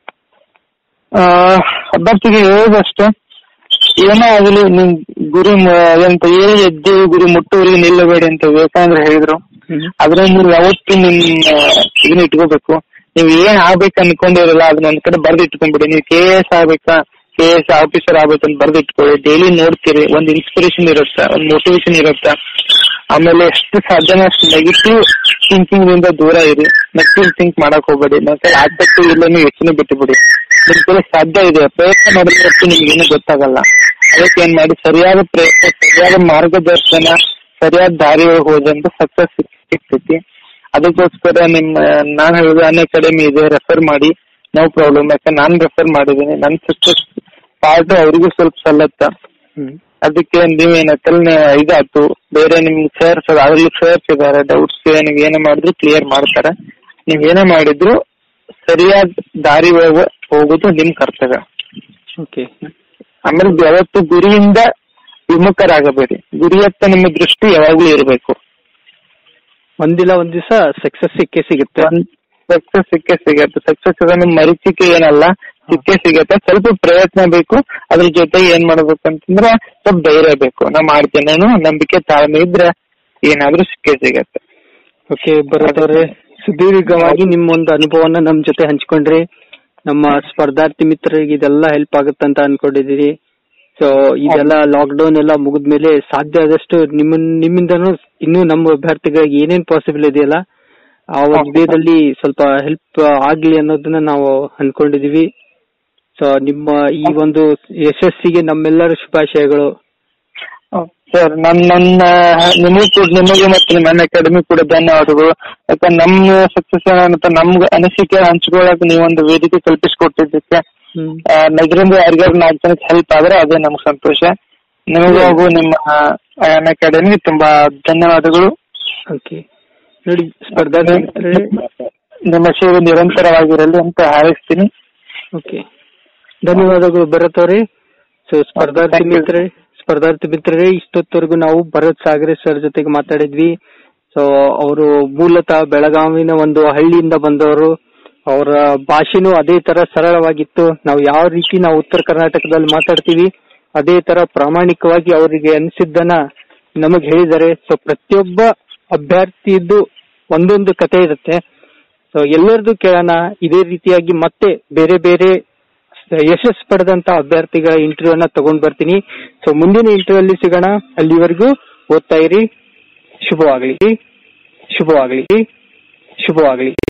ಆ, ಅಭ್ಯರ್ಥಿಗೆ ಹೇಳೋದಷ್ಟೇ ಏನೋ ಆಗಲಿ ನಿಮ್ ಗುರಿ ಮ- ಎಂತ ಏನೇ ಎದ್ದು ಗುರಿ ಮುಟ್ಟುವರಿಗೆ ನಿಲ್ಲಬೇಡಿ ಅಂತ ವಿವೇಕಾನಂದ್ರ ಹೇಳಿದ್ರು ಅದ್ರ ನೀವು ಯಾವತ್ತು ನಿಮ್ ಇದನ್ನ ಇಟ್ಕೋಬೇಕು ನೀವ್ ಏನ್ ಆಗ್ಬೇಕು ಅನ್ಕೊಂಡಿರಲ್ಲ ಅದನ್ನ ಒಂದ್ ಕಡೆ ಬರ್ದು ಇಟ್ಕೊಂಡ್ಬಿಡಿ ನೀವು ಕೆ ಎಸ್ ಆಗ್ಬೇಕಾ ಕೆ ಎಸ್ ಆಫೀಸರ್ ಆಗ್ಬೇಕಂತ ಬರ್ದು ಇಟ್ಕೊಳ್ಳಿ ಡೈಲಿ ನೋಡ್ತೀರಿ ಒಂದ್ ಇನ್ಸ್ಪಿರೇಷನ್ ಇರುತ್ತೆ ಒಂದ್ ಮೋಟಿವೇಶನ್ ಇರುತ್ತೆ ಆಮೇಲೆ ಎಷ್ಟು ಸಾಧ್ಯನೋ ಅಷ್ಟು ನೆಗೆಟಿವ್ ಥಿಂಕಿಂಗ್ ಇಂದ ದೂರ ಇರಿ ನೆಗೆಟಿವ್ ಥಿಂಕ್ ಮಾಡಕ್ ಹೋಗ್ಬೇಡಿ ಮತ್ತೆ ಆಗ್ಬೇಕು ಇಲ್ಲ ನೀವು ಯೋಚನೆ ಬಿಟ್ಟು ಬಿಡಿ ನಿಮ್ ಕೈಲಿ ಸಾಧ್ಯ ಇದೆ ಪ್ರಯತ್ನ ಮಾಡಿದ್ರೆ ಅಷ್ಟು ನಿಮ್ಗೆ ಏನು ಗೊತ್ತಾಗಲ್ಲ ಅದಕ್ಕೆ ಏನ್ ಮಾಡಿ ಸರಿಯಾದ ಪ್ರಯತ್ನ ಸರಿಯಾದ ಮಾರ್ಗದರ್ಶನ ಸರಿಯಾದ ದಾರಿ ಒಳಗೆ ಹೋದಂತ ಸಕ್ಸಸ್ ಸಿಗ್ತೈತಿ ಅದಕ್ಕೋಸ್ಕರ ನಿಮ್ಮ ನಾನ್ ಹೇಳಿದ ಅನ್ ಅಕಾಡೆಮಿ ಇದೆ ರೆಫರ್ ಮಾಡಿ ನೋ ಪ್ರಾಬ್ಲಮ್ ಯಾಕಂದ್ರೆ ನಾನ್ ರೆಫರ್ ಮಾಡಿದ್ದೀನಿ ನನ್ ಸಕ್ಸಸ್ ಪಾರ್ಟ್ ಅವ್ರಿಗೂ ಸ್ವಲ್ಪ ಸಲ್ಲತ್ತ ಹ್ಮ್ ಅದಕ್ಕೆ ನೀವೇನತ್ತಲ್ಲ ಇದಾಯ್ತು ಬೇರೆ ನಿಮ್ಗೆ ಸರ್ಸ್ ಅದ್ರಲ್ಲಿ ಸರ್ಸ್ ಇದಾರೆ ಡೌಟ್ಸ್ ನೀವ್ ಏನೇ ಮಾಡಿದ್ರು ಕ್ಲಿಯರ್ ಮಾಡ್ತಾರೆ ನೀವ್ ಏನೇ ಮಾಡಿದ್ರು ಸರಿಯಾದ ದಾರಿ ಒಳಗೆ ಹೋಗೋದು ನಿಮ್ ಕರ್ತವ್ಯ ಓಕೆ ಆಮೇಲೆ ಯಾವತ್ತು ಗುರಿಯಿಂದ ವಿಮುಖರಾಗಬೇಡಿ ಗುರಿಯತ್ತ ನಿಮ್ಮ ದೃಷ್ಟಿ ಯಾವಾಗ್ಲೂ ಇರಬೇಕು ಒಂದಿಲ್ಲ ಒಂದ್ ದಿವಸ ಸಕ್ಸಸ್ ಸಿಕ್ಕೇ ಸಿಗುತ್ತೆ ಸಕ್ಸಸ್ ಸಿಕ್ಕೇ ಸಿಗತ್ತೆ ಸಕ್ಸಸ್ ನಿಮ್ ಮರೀಚಿಕೆ ಏನಲ್ಲ ಸಿಕ್ಕೇ ಸಿಗತ್ತೆ ಸ್ವಲ್ಪ ಪ್ರಯತ್ನ ಬೇಕು ಅದ್ರ ಜೊತೆಗೆ ಏನ್ ಮಾಡ್ಬೇಕು ಅಂತಂದ್ರೆ ಸ್ವಲ್ಪ ಧೈರ್ಯ ಬೇಕು ನಾ ಮಾಡ್ತೇನೆ ಅನ್ನೋ ನಂಬಿಕೆ ತಾಳ್ಮೆ ಇದ್ರೆ ಏನಾದ್ರೂ ಸಿಕ್ಕೇ ಸಿಗತ್ತೆ ಓಕೆ ಬರೋದವ್ರೆ ಸುದೀರ್ಘವಾಗಿ ನಿಮ್ಮ ಒಂದು ಅನುಭವನ ನಮ್ ಜೊತೆ ಹಂಚ್ಕೊಂಡ್ರಿ ನಮ್ಮ ಸ್ಪರ್ಧಾರ್ಥಿ ಮಿತ್ರರಿಗೆ ಇದೆಲ್ಲ ಹೆಲ್ಪ್ ಆಗುತ್ತಂತ ಅನ್ಕೊಂಡಿದೀನಿ ಸೊ ಇದೆಲ್ಲ ಲಾಕ್ ಡೌನ್ ಎಲ್ಲ ಮುಗಿದ್ಮೇಲೆ ಸಾಧ್ಯ ಆದಷ್ಟು ನಿಮ್ಮ ನಿಮ್ಮಿಂದನೂ ಇನ್ನೂ ನಮ್ಮ ಅಭ್ಯರ್ಥಿಗಳಿಗೆ ಏನೇನ್ ಪಾಸಿಬಲ್ ಇದೆಯಲ್ಲ ಆ ಒಂದು ವೇದಲ್ಲಿ ಸ್ವಲ್ಪ ಹೆಲ್ಪ್ ಆಗ್ಲಿ ಅನ್ನೋದನ್ನ ನಾವು ಅನ್ಕೊಂಡಿದೀವಿ ಸೊ ನಿಮ್ಮ ಈ ಒಂದು ಯಶಸ್ಸಿಗೆ ನಮ್ಮೆಲ್ಲರ ಶುಭಾಶಯಗಳು ಸರ್ ನನ್ನ ನನ್ನ ನಿಮಗೂ ಕೂಡ ನಿಮಗೆ ಮತ್ತು ನನ್ನ ಅಕಾಡೆಮಿ ಕೂಡ ಧನ್ಯವಾದಗಳು ಯಾಕಂದ್ರೆ ನಮ್ಮ ಸಕ್ಸಸ್ ಏನಂತ ನಮ್ಗೆ ಅನಿಸಿಕೆ ಹಂಚ್ಕೊಳಕ್ ನೀವೊಂದು ವೇದಿಕೆ ಕಲ್ಪಿಸಿಕೊಟ್ಟಿದ್ದಕ್ಕೆ ಹ್ಮ್ ಆ, ನಗರಿಂದ ಯಾರಿಗಾರು ನಾಲ್ಕು ಜನಕ್ಕೆ ಹೆಲ್ಪ್ ಆದ್ರೆ ಅದೇ ನಮ್ಗೆ ಸಂತೋಷ ನಿಮಗೂ ಹಾಗೂ ನಿಮ್ಮ ಅನ್ ಅಕಾಡೆಮಿ ತುಂಬಾ ಧನ್ಯವಾದಗಳು ಓಕೆ ನೋಡಿ ಸ್ಪರ್ಧಾರ್ಥಿ ಮಿತ್ರರೇ ನಿಮ್ಮ ಸೇವೆ ನಿರಂತರವಾಗಿರಲಿ ಅಂತ ಹಾರೈಸ್ತೀನಿ ಓಕೆ ಧನ್ಯವಾದಗಳು ಭರತ್ ಅವರೇ ಸೊ ಸ್ಪರ್ಧಾರ್ಥಿ Thank you. ಮಿತ್ರರೇ ಸ್ಪರ್ಧಾರ್ಥಿ ಮಿತ್ರರೇ ಇಷ್ಟೊತ್ತವರೆಗೂ ನಾವು ಭರತ್ ಸಾಗರೆ ಸರ್ ಜೊತೆಗೆ ಮಾತಾಡಿದ್ವಿ ಸೊ ಅವರು ಮೂಲತಃ ಬೆಳಗಾವಿನ ಒಂದು ಹಳ್ಳಿಯಿಂದ ಬಂದವರು ಅವರ ಭಾಷೆನೂ ಅದೇ ತರ ಸರಳವಾಗಿತ್ತು ನಾವು ಯಾವ ರೀತಿ ನಾವು ಉತ್ತರ ಕರ್ನಾಟಕದಲ್ಲಿ ಮಾತಾಡ್ತೀವಿ ಅದೇ ತರ ಪ್ರಾಮಾಣಿಕವಾಗಿ ಅವರಿಗೆ ಅನಿಸಿದ್ದನ್ನ ನಮಗೆ ಹೇಳಿದ್ದಾರೆ ಸೊ ಪ್ರತಿಯೊಬ್ಬ ಅಭ್ಯರ್ಥಿದ್ದು ಒಂದೊಂದು ಕತೆ ಇರುತ್ತೆ ಸೊ ಎಲ್ಲರದು ಕೇಳೋಣ ಇದೇ ರೀತಿಯಾಗಿ ಮತ್ತೆ ಬೇರೆ ಬೇರೆ ಯಶಸ್ಸು ಪಡೆದಂತ ಅಭ್ಯರ್ಥಿಗಳ ಇಂಟರ್ವ್ಯೂ ಅನ್ನ ತಗೊಂಡ್ ಬರ್ತೀನಿ ಸೊ ಮುಂದಿನ ಇಂಟರ್ವ್ಯೂ ಅಲ್ಲಿ ಸಿಗೋಣ ಅಲ್ಲಿವರೆಗೂ ಓದ್ತಾ ಇರಿ ಶುಭವಾಗಲಿ ಶುಭವಾಗಲಿ ಶುಭವಾಗಲಿ